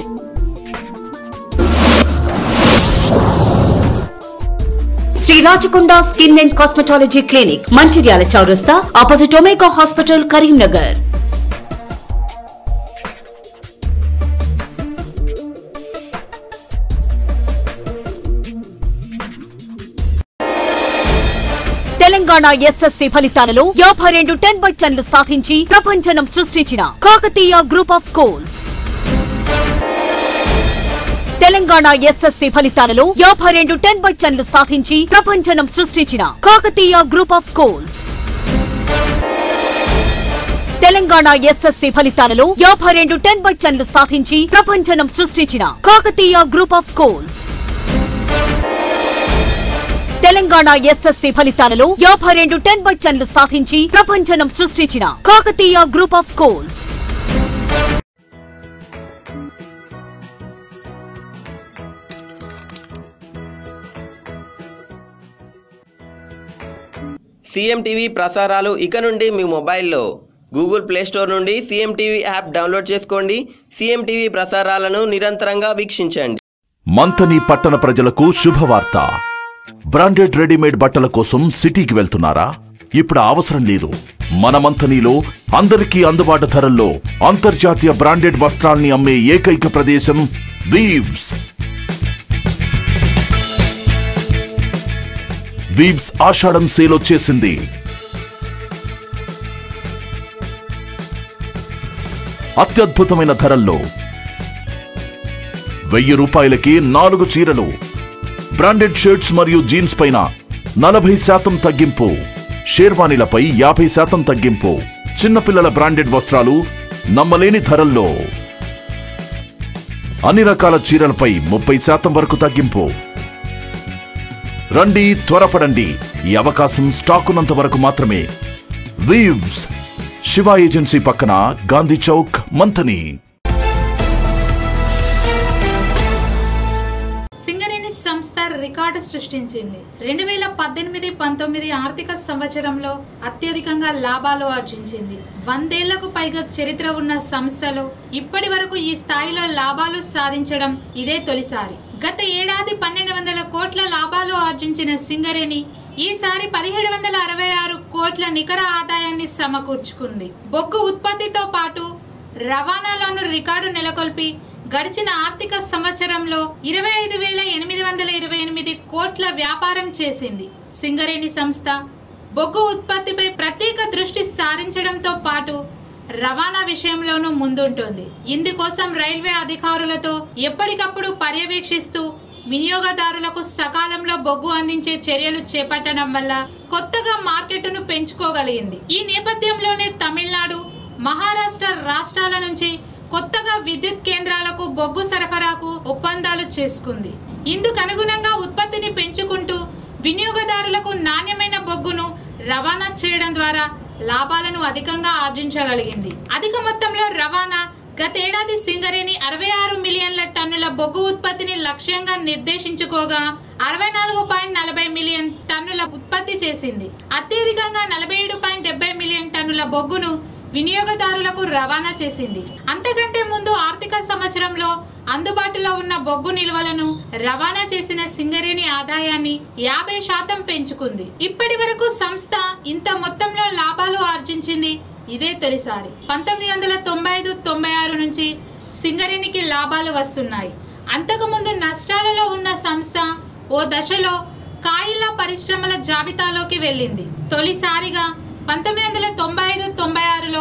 Sri Rachakonda skin and cosmetology clinic Mancherial చౌరస్తా opposite Omega hospital Karimnagar Telangana SSC ఫలితాలలో యాభై రెండు టెన్ బై టెన్లు సాధించి ప్రపంచనం సృష్టించిన Kakatiya group of schools Telangana SSC ఫలితాలలో యాభై రెండు టెన్ బై టెన్లు సాధించి ప్రపంచనం సృష్టించిన Kakatiya group of schools Telangana SSC ఫలితాలలో యాభై రెండు టెన్ బై టెన్లు సాధించి ప్రపంచనం సృష్టించిన Kakatiya group of schools Telangana SSC ఫలితాలలో యాభై రెండు టెన్ బై టెన్లు సాధించి ప్రపంచనం సృష్టించిన Kakatiya group of schools CM TV ప్రసారాలు ఇక నుండి మీ మొబైల్లో గూగుల్ ప్లే స్టోర్ నుండి సీఎం టీవీ యాప్ డౌన్లోడ్ చేసుకోండి సీఎం టీవీ ప్రసారాలను నిరంతరంగా వీక్షించండి మంతని పట్టణ ప్రజలకు శుభవార్త బ్రాండెడ్ రెడీమేడ్ బట్టల కోసం సిటీకి వెళ్తున్నారా ఇప్పుడు ఆ అవసరం లేదు మన మంతనిలో అందరికీ అందుబాటు ధరల్లో అంతర్జాతీయ బ్రాండెడ్ వస్త్రాల్ని అమ్మే ఏకైక ప్రదేశం వీవ్స్ వీవ్స్ ఆషాఢం సేల్ వచ్చేసింది అత్యద్భుతమైన ధరల్లో వెయ్యి రూపాయలకి నాలుగు చీరలు బ్రాండెడ్ షర్ట్స్ మరియు జీన్స్ పైన నలభై శాతం తగ్గింపు షేర్వానీలపై యాభై శాతం తగ్గింపు చిన్నపిల్లల బ్రాండెడ్ వస్త్రాలు నమ్మలేని ధరల్లో అన్ని రకాల చీరలపై ముప్పై శాతం వరకు తగ్గింపు రండి త్వరపడండి ఈ అవకాశం స్టాకున్నంత వరకు మాత్రమే వీవ్స్ శివ ఏజెన్సీ పక్కన గాంధీ చౌక్ మంతని సింగరేణి సంస్థ రికార్డు సృష్టించింది రెండు వేల పద్దెనిమిది పంతొమ్మిది ఆర్థిక సంవత్సరంలో అత్యధికంగా లాభాలు ఆర్జించింది వందేళ్లకు పైగా చరిత్ర ఉన్న సంస్థలో ఇప్పటి వరకు ఈ స్థాయిలో లాభాలు సాధించడం ఇదే తొలిసారి గత ఏడాది పన్నెండు వందల కోట్ల లాభాలు ఆర్జించిన సింగరేణి ఈసారి పదిహేడు వందల అరవై ఆరు కోట్ల నికర ఆదాయాన్ని సమకూర్చుకుంది బొగ్గు ఉత్పత్తితో పాటు రవాణాలోను రికార్డు నెలకొల్పి గడిచిన ఆర్థిక సంవత్సరంలో ఇరవై ఐదు వేల ఎనిమిది వందల ఇరవై ఎనిమిది కోట్ల వ్యాపారం చేసింది సింగరేణి సంస్థ బొగ్గు ఉత్పత్తిపై ప్రత్యేక దృష్టి సారించడంతో పాటు రవాణా విషయంలోనూ ముందుంటుంది ఇందుకోసం రైల్వే అధికారులతో ఎప్పటికప్పుడు పర్యవేక్షిస్తూ వినియోగదారులకు సకాలంలో బొగ్గు అందించే చర్యలు చేపట్టడం వల్ల కొత్తగా మార్కెట్ను పెంచుకోగలిగింది ఈ నేపథ్యంలోనే తమిళనాడు మహారాష్ట్ర రాష్ట్రాల నుంచి కొత్తగా విద్యుత్ కేంద్రాలకు బొగ్గు సరఫరాకు ఒప్పందాలు చేసుకుంది ఇందుకు అనుగుణంగా ఉత్పత్తిని పెంచుకుంటూ వినియోగదారులకు నాణ్యమైన బొగ్గును రవాణా చేయడం ద్వారా లాభాలను అధికంగా ఆర్జించగలిగింది అధిక మొత్తంలో రవాణా గతేడాది సింగరేణి అరవై ఆరు మిలియన్ల టన్నుల బొగ్గు ఉత్పత్తిని లక్ష్యంగా నిర్దేశించుకోగా అరవై నాలుగు పాయింట్ నలభై మిలియన్ టన్నుల ఉత్పత్తి చేసింది అత్యధికంగా నలభై ఏడు పాయింట్ డెబ్బై మిలియన్ టన్నుల బొగ్గును వినియోగదారులకు రవాణా చేసింది అంతకంటే ముందు ఆర్థిక సంవత్సరంలో అందుబాటులో ఉన్న బొగ్గు నిల్వలను రవాణా చేసిన సింగరేణి ఆదాయాన్ని యాభై శాతం పెంచుకుంది ఇప్పటి వరకు సంస్థ ఇంత మొత్తంలో లాభాలు ఆర్జించింది ఇదే తొలిసారి పంతొమ్మిది వందల తొంభై ఐదు తొంభై ఆరు నుంచి సింగరేణికి లాభాలు వస్తున్నాయి అంతకుముందు నష్టాలలో ఉన్న సంస్థ ఓ దశలో కాయిల పరిశ్రమల జాబితాలోకి వెళ్ళింది తొలిసారిగా పంతొమ్మిది వందల తొంభై ఐదు తొంభై ఆరులో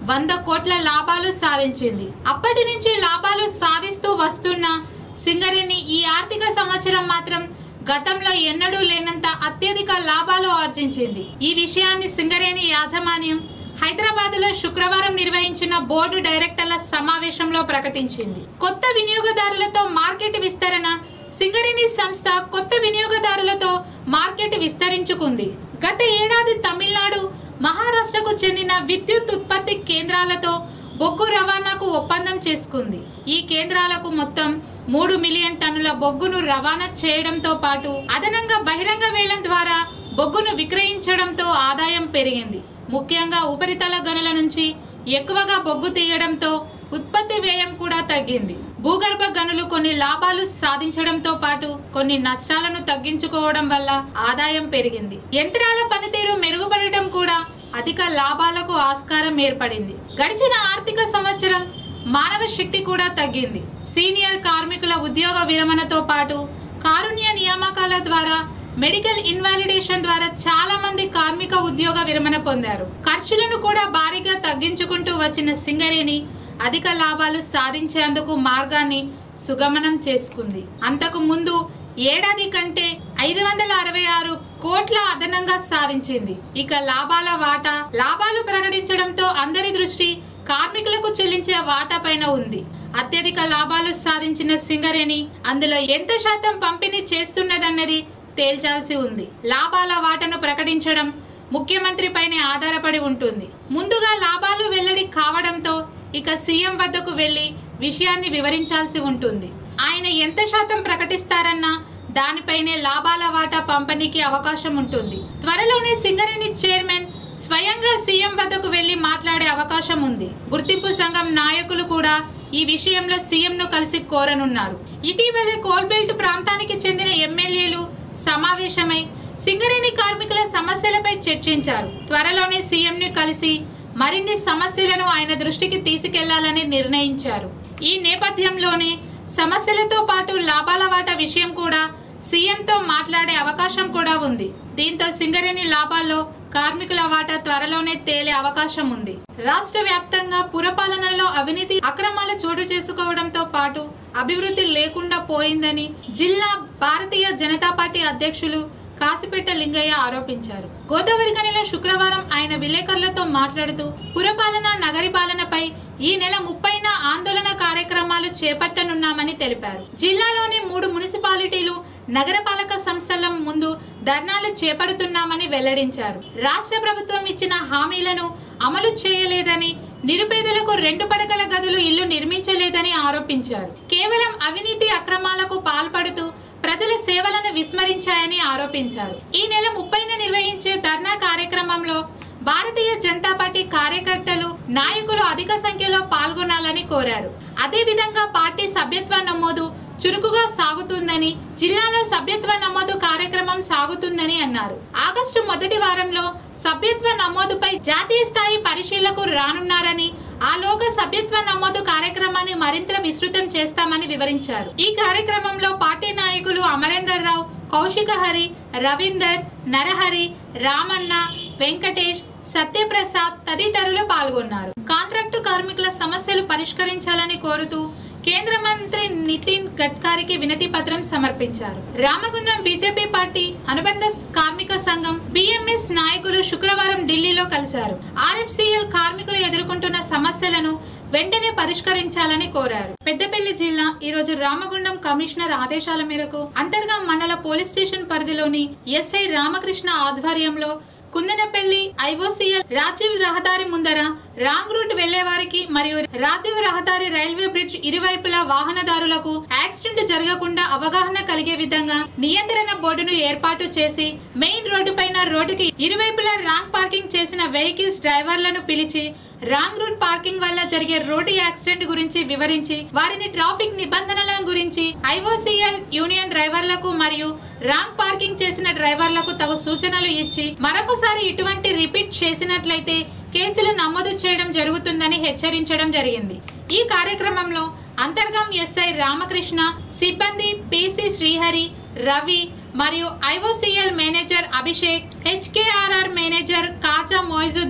వంద కోట్ల లాభాలు సాధించింది అప్పటి నుంచి లాభాలు సాధిస్తూ వస్తున్న సింగరేణి ఈ ఆర్థిక సంవత్సరం మాత్రం గతంలో ఎన్నడూ లేనంత అత్యధిక లాభాలు ఆర్జించింది ఈ విషయాన్ని సింగరేణి యాజమాన్యం హైదరాబాద్ లో శుక్రవారం నిర్వహించిన బోర్డు డైరెక్టర్ల సమావేశంలో ప్రకటించింది కొత్త వినియోగదారులతో మార్కెట్ విస్తరణ సింగరేణి సంస్థ కొత్త వినియోగదారులతో మార్కెట్ విస్తరించుకుంది గత ఏడాది తమిళనాడు మహారాష్ట్రకు చెందిన విద్యుత్ ఉత్పత్తి కేంద్రాలతో బొగ్గు రవాణాకు ఒప్పందం చేసుకుంది ఈ కేంద్రాలకు మొత్తం మూడు మిలియన్ టన్నుల బొగ్గును రవాణా చేయడంతో పాటు అదనంగా బహిరంగ వేలం ద్వారా బొగ్గును విక్రయించడంతో ఆదాయం పెరిగింది ముఖ్యంగా ఉపరితల గనుల నుంచి ఎక్కువగా బొగ్గు తీయడంతో ఉత్పత్తి వ్యయం కూడా తగ్గింది భూగర్భ గనులు కొన్ని లాభాలు సాధించడంతో పాటు కొన్ని నష్టాలను తగ్గించుకోవడం వల్ల ఆదాయం పెరిగింది యంత్రాల పనితీరు మెరుగుపడటం కూడా అధిక లాభాలకు ఆస్కారం ఏర్పడింది గడిచిన ఆర్థిక సంవత్సరం మానవ శక్తి కూడా తగ్గింది సీనియర్ కార్మికుల ఉద్యోగ విరమణతో పాటు కారుణ్య నియామకాల ద్వారా మెడికల్ ఇన్వాలిడేషన్ ద్వారా చాలా మంది కార్మిక ఉద్యోగ విరమణ పొందారు ఖర్చులను కూడా భారీగా తగ్గించుకుంటూ వచ్చిన సింగరేణి అధిక లాభాలు సాధించేందుకు మార్గాన్ని సుగమనం చేసుకుంది అంతకు ముందు ఏడాది కంటే ఐదు వందల అరవై ఆరు కోట్ల అదనంగా సాధించింది ఇక లాభాల వాటా లాభాలు ప్రకటించడంతో అందరి దృష్టి కార్మికులకు చెల్లించే వాటా పైన ఉంది అత్యధిక లాభాలు సాధించిన సింగరేణి అందులో ఎంత శాతం పంపిణీ చేస్తున్నదన్నది తేల్చాల్సి ఉంది లాభాల వాటను ప్రకటించడం ముఖ్యమంత్రి పైనే ఆధారపడి ఉంటుంది ముందుగా లాభాలు వెల్లడి కావడంతో ఇక సీఎం వద్దకు వెళ్లి విషయాన్ని వివరించాల్సి ఉంటుంది ఆయన ఎంత శాతం ప్రకటిస్తారన్న దానిపైనే లాభాల వాటా పంపిణీకి అవకాశం ఉంటుంది త్వరలోనే సింగరేణి చైర్మన్ స్వయంగా సీఎం వద్దకు వెళ్లి మాట్లాడే అవకాశం ఉంది గుర్తింపు సంఘం నాయకులు కూడా ఈ విషయంలో సీఎంను కలిసి కోరనున్నారు ఇటీవలే కోల్బెల్ట్ ప్రాంతానికి చెందిన ఎమ్మెల్యేలు సమావేశమై సింగరేణి కార్మికుల సమస్యలపై చర్చించారు త్వరలోనే సీఎంని కలిసి మరిన్ని సమస్యలను ఆయన దృష్టికి తీసుకెళ్లాలని నిర్ణయించారు ఈ నేపథ్యంలోనే సమస్యలతో పాటు లాభాల వాటా విషయం కూడా సీఎంతో మాట్లాడే అవకాశం కూడా ఉంది దీంతో సింగరేణి లాభాల్లో కార్మికుల వాటా త్వరలోనే తేలే అవకాశం ఉంది రాష్ట్ర వ్యాప్తంగా పురపాలనలో అవినీతి అక్రమాలు చోటు చేసుకోవడంతో పాటు అభివృద్ధి లేకుండా పోయిందని జిల్లా భారతీయ జనతా పార్టీ అధ్యక్షులు కాసిపేట లింగయ్య ఆరోపించారు గోదావరి గనిలో శుక్రవారం ఆయన విలేకరులతో మాట్లాడుతూ పురపాలన నగరి పాలనపై ఈ నెల ముప్పైన ఆందోళన కార్యక్రమాలు చేపట్టనున్నామని తెలిపారు జిల్లాలోని మూడు మున్సిపాలిటీలు నగరపాలక సంస్థల ముందు ధర్నాలు చేపడుతున్నామని వెల్లడించారు రాష్ట్ర ప్రభుత్వం ఇచ్చిన హామీలను అమలు చేయలేదని నిరుపేదలకు రెండు పడకల గదులు ఇల్లు నిర్మించలేదని ఆరోపించారు కేవలం అవినీతి అక్రమాలకు పాల్పడుతూ ప్రజల సేవలను విస్మరించాయని ఆరోపించారు ఈ నెల ముప్పైన నిర్వహించే ధర్నా కార్యక్రమంలో భారతీయ జనతా పార్టీ కార్యకర్తలు నాయకులు అధిక సంఖ్యలో పాల్గొనాలని కోరారు అదేవిధంగా పార్టీ సభ్యత్వ నమోదు చురుకుగా సాగుతుందని జిల్లాలో సభ్యత్వ నమోదు కార్యక్రమం సాగుతుందని అన్నారు ఆగస్టు మొదటి వారంలో సభ్యత్వ నమోదుపై జాతీయ స్థాయి పరిశీలనకు రానున్నారని ఆలోగా సభ్యత్వ నమోదు కార్యక్రమాన్ని మరింత విస్తృతం చేస్తామని వివరించారు ఈ కార్యక్రమంలో పార్టీ నాయకులు అమరేందర్ రావు కౌశిక హరి రవీందర్ నరహరి రామన్న వెంకటేష్ సత్యప్రసాద్ తదితరులు పాల్గొన్నారు కాంట్రాక్టు కార్మికుల సమస్యలు పరిష్కరించాలని కోరుతూ కేంద్ర మంత్రి నితిన్ గడ్కరీకి వినతి పత్రం సమర్పించారు రామగుండం బీజేపీ పార్టీ అనుబంధ కార్మిక సంఘం బిఎంఎస్ నాయకులు శుక్రవారం ఢిల్లీలో కలిశారు ఆర్ఎఫ్సిఎల్ కార్మికులు ఎదుర్కొంటున్న సమస్యలను వెంటనే పరిష్కరించాలని కోరారు పెద్దపల్లి జిల్లా ఈ రోజు రామగుండం కమిషనర్ ఆదేశాల మేరకు అంతర్గా మండల పోలీస్ స్టేషన్ పరిధిలోని ఎస్ఐ రామకృష్ణ ఆధ్వర్యంలో కుందనపల్లి ఐఓసీఎల్ రాజీవ్ రహదారి ముందర రాంగ్ రూట్ వెళ్లే వారికి మరియు రాజీవ్ రహదారి రైల్వే బ్రిడ్జ్ ఇరువైపులా వాహనదారులకు యాక్సిడెంట్ జరగకుండా అవగాహన కలిగే విధంగా నియంత్రణ బోర్డును ఏర్పాటు చేసి మెయిన్ రోడ్డు పైన రోడ్డుకి ఇరువైపులా రాంగ్ పార్కింగ్ చేసిన వెహికల్స్ డ్రైవర్లను పిలిచి రాంగ్ రూట్ పార్కింగ్ వల్ల జరిగే రోడ్డు యాక్సిడెంట్ గురించి వివరించి వారిని ట్రాఫిక్ నిబంధనల గురించి ఐఓసీఎల్ యూనియన్ డ్రైవర్లకు మరియు రాంగ్ పార్కింగ్ చేసిన డ్రైవర్లకు తగు సూచనలు ఇచ్చి మరొకసారి ఇటువంటి రిపీట్ చేసినట్లయితే కేసులు నమోదు చేయడం జరుగుతుందని హెచ్చరించడం జరిగింది ఈ కార్యక్రమంలో అంతర్గం ఎస్ఐ రామకృష్ణ సిబ్బంది పిసి శ్రీహరి రవి మరియు IOCL manager Abhishek HKRR manager Khaja Moinuddin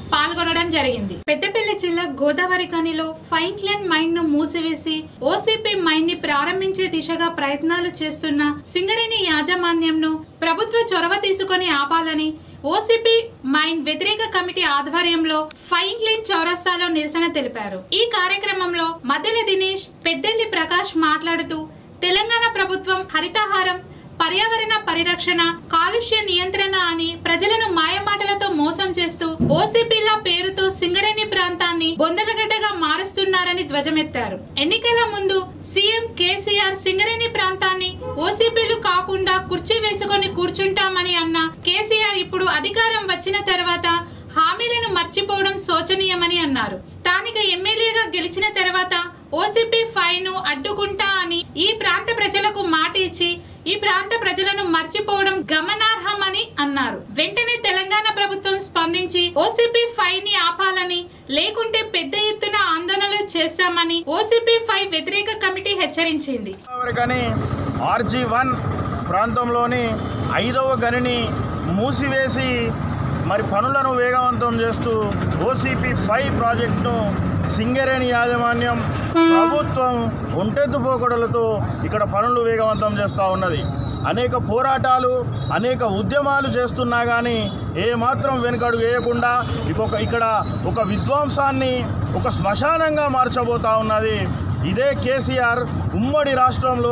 పాల్గొనడం జరిగింది పెద్దపల్లి జిల్లా గోదావరి ఖనిలో ఫైన్ క్లైన్ మైన్ ను మూసివేసి ఓసీపీ మైన్ ని ప్రారంభించే దిశగా ప్రయత్నాలు చేస్తున్న సింగరేణి యాజమాన్యంను ప్రభుత్వ చొరవ తీసుకొని ఆపాలని ఓసీపీ మైన్ వ్యతిరేక కమిటీ ఆధ్వర్యంలో ఫైన్ క్లైన్ చౌరస్తాలో నిరసన తెలిపారు ఈ కార్యక్రమంలో మద్దెల దినేష్ పెద్దెల్లి ప్రకాష్ మాట్లాడుతూ తెలంగాణ ప్రభుత్వం హరితహారం పర్యావరణ పరిరక్షణ కాలుష్య నియంత్రణ అని ప్రజలను మాయమాటలతో మోసం చేస్తూ ఓసీపీల పేరుతో సింగరేణి ప్రాంతాన్ని బొందలగడ్డగా మారుస్తున్నారని ధ్వజమెత్తారు ఎన్నికల ముందు సీఎం కేసీఆర్ సింగరేణి ప్రాంతాన్ని ఓసీపీలు కాకుండా కుర్చీ వేసుకొని కూర్చుంటామని అన్న కేసీఆర్ ఇప్పుడు అధికారం వచ్చిన తర్వాత హామీలను మర్చిపోవడం శోచనీయమని అన్నారు స్థానిక ఎమ్మెల్యేగా గెలిచిన తర్వాత ఓసీపీ ఫైవ్ ను అడ్డుకుంటా అని ఈ ప్రాంత ప్రజలకు మాట ఇచ్చి ఈ ప్రాంత ప్రజలను మర్చిపోవడం గమనార్హమని అన్నారు వెంటనే తెలంగాణ ప్రభుత్వం స్పందించి ఓసీపీ ఫైవ్ ని ఆపాలని లేకుంటే పెద్ద ఎత్తున ఆందోళనలు చేస్తామని ఓసీపీ ఫైవ్ వ్యతిరేక కమిటీ హెచ్చరించింది కానీ ఆర్జీ వన్ ప్రాంతంలోని ఐదవ గనిని మూసివేసి మరి పనులను వేగవంతం చేస్తూ ఓసీపీ ఫైవ్ ప్రాజెక్టును సింగరేణి యాజమాన్యం ప్రభుత్వం ఒంటెత్తు పోకడలతో ఇక్కడ పనులు వేగవంతం చేస్తూ ఉన్నది అనేక పోరాటాలు అనేక ఉద్యమాలు చేస్తున్నా కానీ ఏమాత్రం వెనుకడుగు వేయకుండా ఇంకొక ఇక్కడ ఒక విధ్వంసాన్ని ఒక శ్మశానంగా మార్చబోతా ఉన్నది ఇదే కేసీఆర్ ఉమ్మడి రాష్ట్రంలో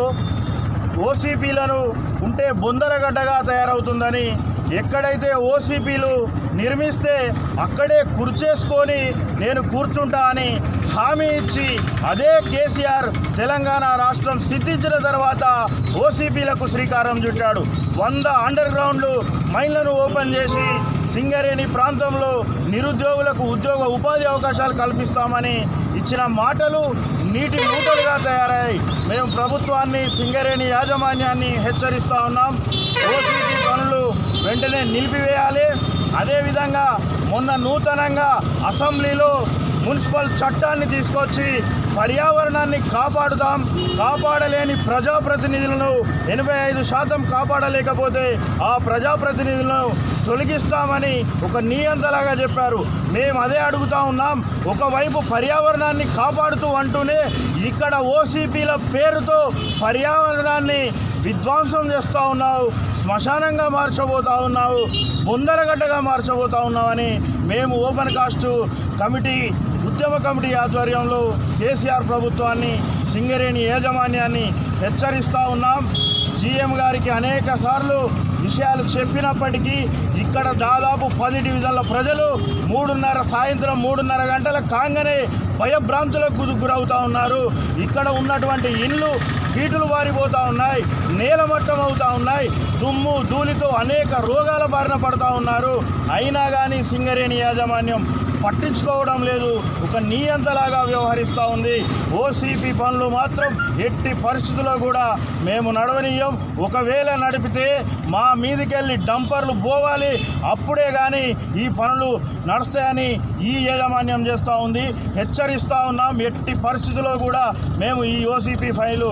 ఓసీపీలను ఉంటే బొందరగడ్డగా తయారవుతుందని ఎక్కడైతే ఓసీపీలు నిర్మిస్తే అక్కడే కుర్చేసుకొని నేను కూర్చుంటా అని హామీ ఇచ్చి అదే కేసీఆర్ తెలంగాణ రాష్ట్రం సిద్ధించిన తర్వాత ఓసీపీలకు శ్రీకారం చుట్టాడు వంద అండర్ గ్రౌండ్లు మైన్లను ఓపెన్ చేసి సింగరేణి ప్రాంతంలో నిరుద్యోగులకు ఉద్యోగ ఉపాధి అవకాశాలు కల్పిస్తామని ఇచ్చిన మాటలు నీటి మూటలుగా తయారయ్యాయి మేము ప్రభుత్వాన్ని సింగరేణి యాజమాన్యాన్ని హెచ్చరిస్తూ ఉన్నాం ఓసీపీ పనులు వెంటనే నిలిపివేయాలి అదేవిధంగా మొన్న నూతనంగా అసెంబ్లీలో మున్సిపల్ చట్టాన్ని తీసుకొచ్చి పర్యావరణాన్ని కాపాడుతాం కాపాడలేని ప్రజాప్రతినిధులను ఎనభై ఐదు శాతం కాపాడలేకపోతే ఆ ప్రజాప్రతినిధులను తొలగిస్తామని ఒక నియంతలాగా చెప్పారు మేము అదే అడుగుతా ఉన్నాం ఒకవైపు పర్యావరణాన్ని కాపాడుతూ అంటూనే ఇక్కడ ఓసీపీల పేరుతో పర్యావరణాన్ని విధ్వంసం చేస్తూ ఉన్నావు శ్మశానంగా మార్చబోతా ఉన్నావు బొందరగడ్డగా మార్చబోతా ఉన్నావని మేము ఓపెన్ కాస్ట్ కమిటీ ఉద్యమ కమిటీ ఆధ్వర్యంలో కేసీఆర్ ప్రభుత్వాన్ని సింగరేణి యాజమాన్యాన్ని హెచ్చరిస్తూ ఉన్నాం జీఎం గారికి అనేక సార్లు విషయాలు చెప్పినప్పటికీ ఇక్కడ దాదాపు పది డివిజన్ల ప్రజలు మూడున్నర సాయంత్రం మూడున్నర గంటల కాగానే భయభ్రాంతులకు గు- గురవుతా ఉన్నారు ఇక్కడ ఉన్నటువంటి ఇండ్లు బీటులు బారిపోతూ ఉన్నాయి నేలమట్టం అవుతూ ఉన్నాయి దుమ్ము ధూళితో అనేక రోగాల బారిన పడుతూ ఉన్నారు అయినా కానీ సింగరేణి యాజమాన్యం పట్టించుకోవడం లేదు ఒక నియంతలాగా వ్యవహరిస్తూ ఉంది ఓసీపీ పనులు మాత్రం ఎట్టి పరిస్థితుల్లో కూడా మేము నడవనీయం ఒకవేళ నడిపితే మా మీదికెళ్ళి డంపర్లు పోవాలి అప్పుడే కానీ ఈ పనులు నడుస్తాయని ఈ యాజమాన్యం చేస్తూ ఉంది హెచ్చరిస్తూ ఉన్నాం ఎట్టి పరిస్థితుల్లో కూడా మేము ఈ ఓసీపీ ఫైలు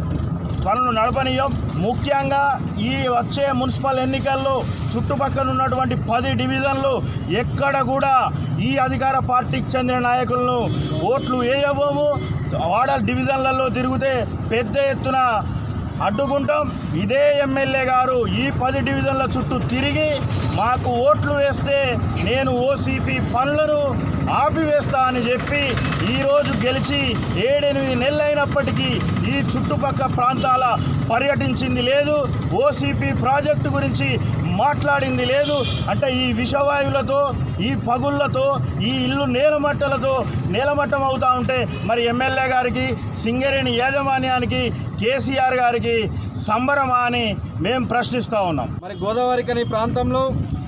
పనులు నడపనీయం ముఖ్యంగా ఈ వచ్చే మున్సిపల్ ఎన్నికల్లో చుట్టుపక్కల ఉన్నటువంటి పది డివిజన్లు ఎక్కడ కూడా ఈ అధికార పార్టీకి చెందిన నాయకులను ఓట్లు వేయబోము వాడ డివిజన్లలో తిరిగితే పెద్ద ఎత్తున అడ్డుకుంటాం ఇదే ఎమ్మెల్యే గారు ఈ పది డివిజన్ల చుట్టూ తిరిగి మాకు ఓట్లు వేస్తే నేను ఓసీపీ పనులను ఆపివేస్తా అని చెప్పి ఈరోజు గెలిచి ఏడెనిమిది నెలలైనప్పటికీ ఈ చుట్టుపక్కల ప్రాంతాల పర్యటించింది లేదు ఓసీపీ ప్రాజెక్టు గురించి మాట్లాడింది లేదు అంటే ఈ విషవాయువులతో ఈ పగుళ్ళతో ఈ ఇల్లు నేలమట్టలతో నేలమట్టం అవుతూ ఉంటే మరి ఎమ్మెల్యే గారికి సింగరేణి యాజమాన్యానికి కేసీఆర్ గారికి సంబరమా అని మేము ప్రశ్నిస్తూ ఉన్నాం మరి గోదావరి కని ప్రాంతంలో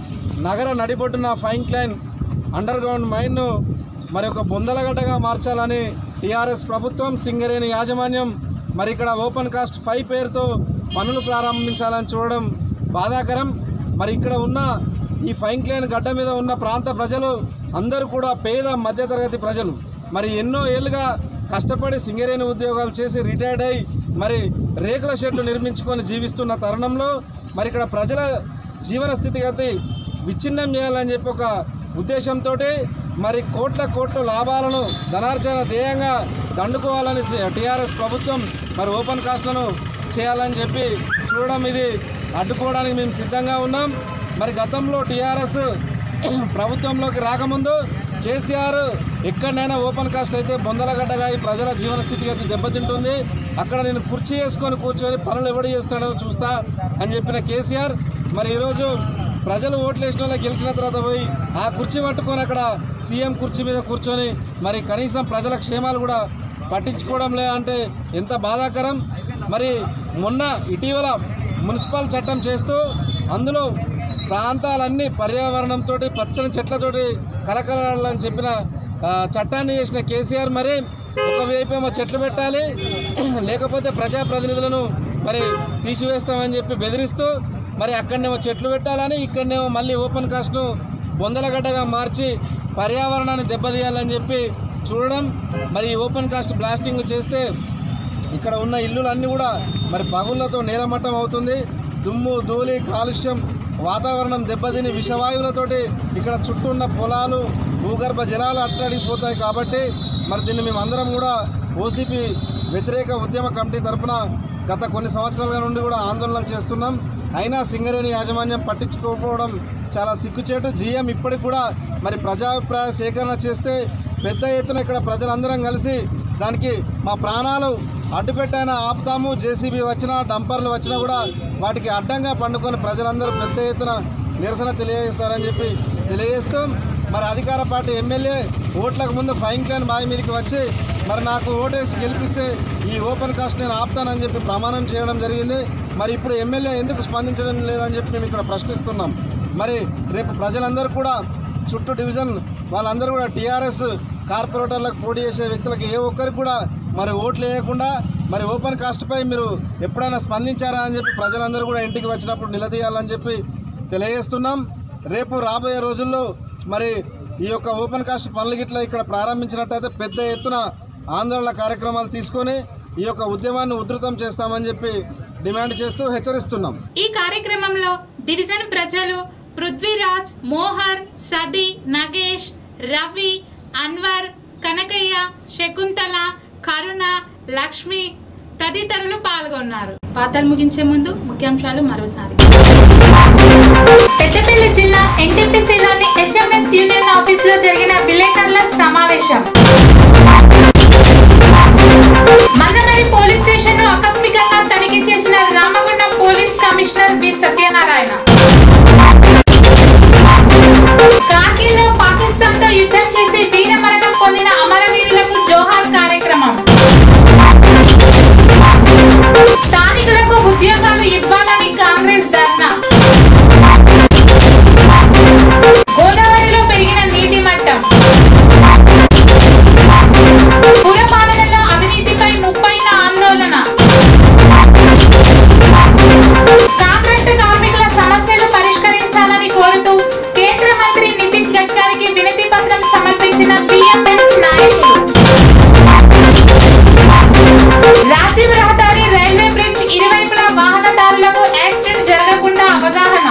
నగర నడిబొడ్డున ఫైన్ క్లైన్ అండర్ గ్రౌండ్ మైన్ను మరి ఒక బొందలగడ్డగా మార్చాలని టీఆర్ఎస్ ప్రభుత్వం సింగరేణి యాజమాన్యం మరి ఇక్కడ ఓపెన్ కాస్ట్ ఫైవ్ పేరుతో పనులు ప్రారంభించాలని చూడడం బాధాకరం మరి ఇక్కడ ఉన్న ఈ ఫైన్ క్లైన్ గడ్డ మీద ఉన్న ప్రాంత ప్రజలు అందరూ కూడా పేద మధ్యతరగతి ప్రజలు మరి ఎన్నో ఏళ్ళుగా కష్టపడి సింగరేణి ఉద్యోగాలు చేసి రిటైర్డ్ అయి మరి రేకుల షెడ్లు నిర్మించుకొని జీవిస్తున్న తరుణంలో మరి ఇక్కడ ప్రజల జీవన స్థితిగతి విచ్ఛిన్నం చేయాలని చెప్పి ఒక ఉద్దేశంతో మరి కోట్ల కోట్ల లాభాలను ధనార్జన ధ్యేయంగా దండుకోవాలని టీఆర్ఎస్ ప్రభుత్వం మరి ఓపెన్ కాస్ట్లను చేయాలని చెప్పి చూడడం ఇది అడ్డుకోవడానికి మేము సిద్ధంగా ఉన్నాం మరి గతంలో టీఆర్ఎస్ ప్రభుత్వంలోకి రాకముందు కేసీఆర్ ఎక్కడైనా ఓపెన్ కాస్ట్ అయితే బొందలగడ్డగా ఈ ప్రజల జీవన స్థితిగతి దెబ్బతింటుంది అక్కడ నేను కుర్చీ వేసుకొని కూర్చొని పనులు ఎవడు చేస్తాడో చూస్తా అని చెప్పిన కేసీఆర్ మరి ఈరోజు ప్రజలు ఓట్లు వేసిన వాళ్ళకి గెలిచిన తర్వాత పోయి ఆ కుర్చీ పట్టుకొని అక్కడ సీఎం కుర్చీ మీద కూర్చొని మరి కనీసం ప్రజల క్షేమాలు కూడా పట్టించుకోవడం లే అంటే ఎంత బాధాకరం మరి మొన్న ఇటీవల మున్సిపల్ చట్టం చేస్తూ అందులో ప్రాంతాలన్నీ పర్యావరణంతో పచ్చని చెట్లతోటి కలకలాడాలని చెప్పిన ఆ, చట్టాన్ని చేసిన కేసీఆర్ మరి ఒకవైపు ఏమో చెట్లు పెట్టాలి లేకపోతే ప్రజాప్రతినిధులను మరి తీసివేస్తామని చెప్పి బెదిరిస్తూ మరి అక్కడనేమో చెట్లు పెట్టాలని ఇక్కడనేమో మళ్ళీ ఓపెన్ కాస్ట్ను బొందలగడ్డగా మార్చి పర్యావరణాన్ని దెబ్బతీయాలని చెప్పి చూడడం మరి ఈ ఓపెన్ కాస్ట్ బ్లాస్టింగ్ చేస్తే ఇక్కడ ఉన్న ఇల్లులన్నీ కూడా మరి పగుళ్లతో నేలమట్టం అవుతుంది దుమ్ము ధూళి కాలుష్యం వాతావరణం దెబ్బతిని విషవాయువులతోటి ఇక్కడ చుట్టూ ఉన్న పొలాలు భూగర్భ జలాలు అట్టడిపోతాయి కాబట్టి మరి దీన్ని మేము అందరం కూడా ఓసీపీ వ్యతిరేక ఉద్యమ కమిటీ తరపున గత కొన్ని సంవత్సరాల నుండి కూడా ఆందోళనలు చేస్తున్నాం అయినా సింగరేణి యాజమాన్యం పట్టించుకోకపోవడం చాలా సిగ్గుచేటు జీఎం ఇప్పటికి కూడా మరి ప్రజాభిప్రాయ సేకరణ చేస్తే పెద్ద ఎత్తున ఇక్కడ ప్రజలందరం కలిసి దానికి మా ప్రాణాలు అడ్డుపెట్టైనా ఆపుతాము జేసీబీ వచ్చినా డంపర్లు వచ్చినా కూడా వాటికి అడ్డంగా పండుకొని ప్రజలందరూ పెద్ద ఎత్తున నిరసన తెలియజేస్తారని చెప్పి తెలియజేస్తూ మరి అధికార పార్టీ ఎమ్మెల్యే ఓట్లకు ముందు ఫైన్ క్లైన్ బావి మీదకి వచ్చి మరి నాకు ఓటేసి గెలిపిస్తే ఈ ఓపెన్ కాస్ట్ నేను ఆపుతానని చెప్పి ప్రమాణం చేయడం జరిగింది మరి ఇప్పుడు ఎమ్మెల్యే ఎందుకు స్పందించడం లేదని చెప్పి మేము ఇక్కడ ప్రశ్నిస్తున్నాం మరి రేపు ప్రజలందరూ కూడా చుట్టూ డివిజన్ వాళ్ళందరూ కూడా టీఆర్ఎస్ కార్పొరేటర్లకు పోటీ చేసే వ్యక్తులకు ఏ ఒక్కరికి కూడా మరి ఓట్లు వేయకుండా మరి ఓపెన్ కాస్ట్పై మీరు ఎప్పుడైనా స్పందించారా అని చెప్పి ప్రజలందరూ కూడా ఇంటికి వచ్చినప్పుడు నిలదీయాలని చెప్పి తెలియజేస్తున్నాం రేపు రాబోయే రోజుల్లో మరి ఈ యొక్క ఓపెన్ కాస్ట్ పనులు గిట్ల ఇక్కడ ప్రారంభించినట్టయితే పెద్ద ఎత్తున ఆందోళన కార్యక్రమాలు తీసుకొని ఈ యొక్క ఉద్యమాన్ని ఉధృతం చేస్తామని చెప్పి డిమాండ్ చేస్తూ హెచ్చరిస్తున్నాం ఈ కార్యక్రమంలో డివిజన్ ప్రజలు పృథ్వీరాజ్ మోహర్ సది నగేష్ రవి అన్వర్ కనకయ్య శకుంతల కరుణ లక్ష్మి తదితరులు పాల్గొన్నారు వార్తలు ముగించే ముందు ముఖ్యాంశాలు మరోసారి పెద్దపల్లి జిల్లా ఎన్టీపీసీలోని హెచ్ఎంఎస్ యూనియన్ ఆఫీస్ లో జరిగిన విలేకరుల సమావేశం మందమరి పోలీస్ స్టేషన్ ను ఆకస్మికంగా తనిఖీ చేసిన Ramagundam police commissioner B Satyanarayana కార్గిల్లో పాకిస్తాన్ తో యుద్ధం చేసి వీరమరణం పొందిన అమరవీరులకు జోహార్ కార్యక్రమం స్థానికులకు ఉద్యోగాలు ఇవ్వాలని కాంగ్రెస్ ధర్నా గోదావరిలో పెరిగిన నీటి మట్టం పురపాలనలో అవినీతిపై ముప్పైన ఆందోళన కాంట్రాక్ట్ కార్మికుల సమస్యలు పరిష్కరించాలని కోరుతూ కేంద్ర మంత్రి నితిన్ గడ్కరీకి వినతి పత్రం సమర్పించిన బిఎంఎస్ నాయకులు రాజీవ్ రహదారి రైల్వే బ్రిడ్జ్ ఇరువైపులా వాహనదారులకు యాక్సిడెంట్ జరగకుండా అవగాహన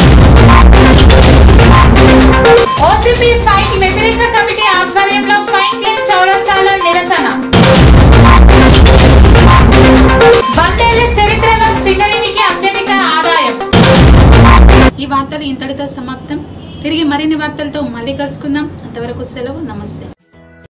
ఓసీపీ ఫైన్ వ్యతిరేక కమిటీ ఆధ్వర్యంలో ఫైన్ క్లీన్ చౌరస్తాలో నిరసన వందేళ్ల చరిత్రలో సింగరేణికి అత్యధిక ఆదాయం ఈ వార్తలు ఇంతటితో సమాప్తం తిరిగి మరిన్ని వార్తలతో మళ్ళీ కలుసుకుందాం అంతవరకు సెలవు నమస్తే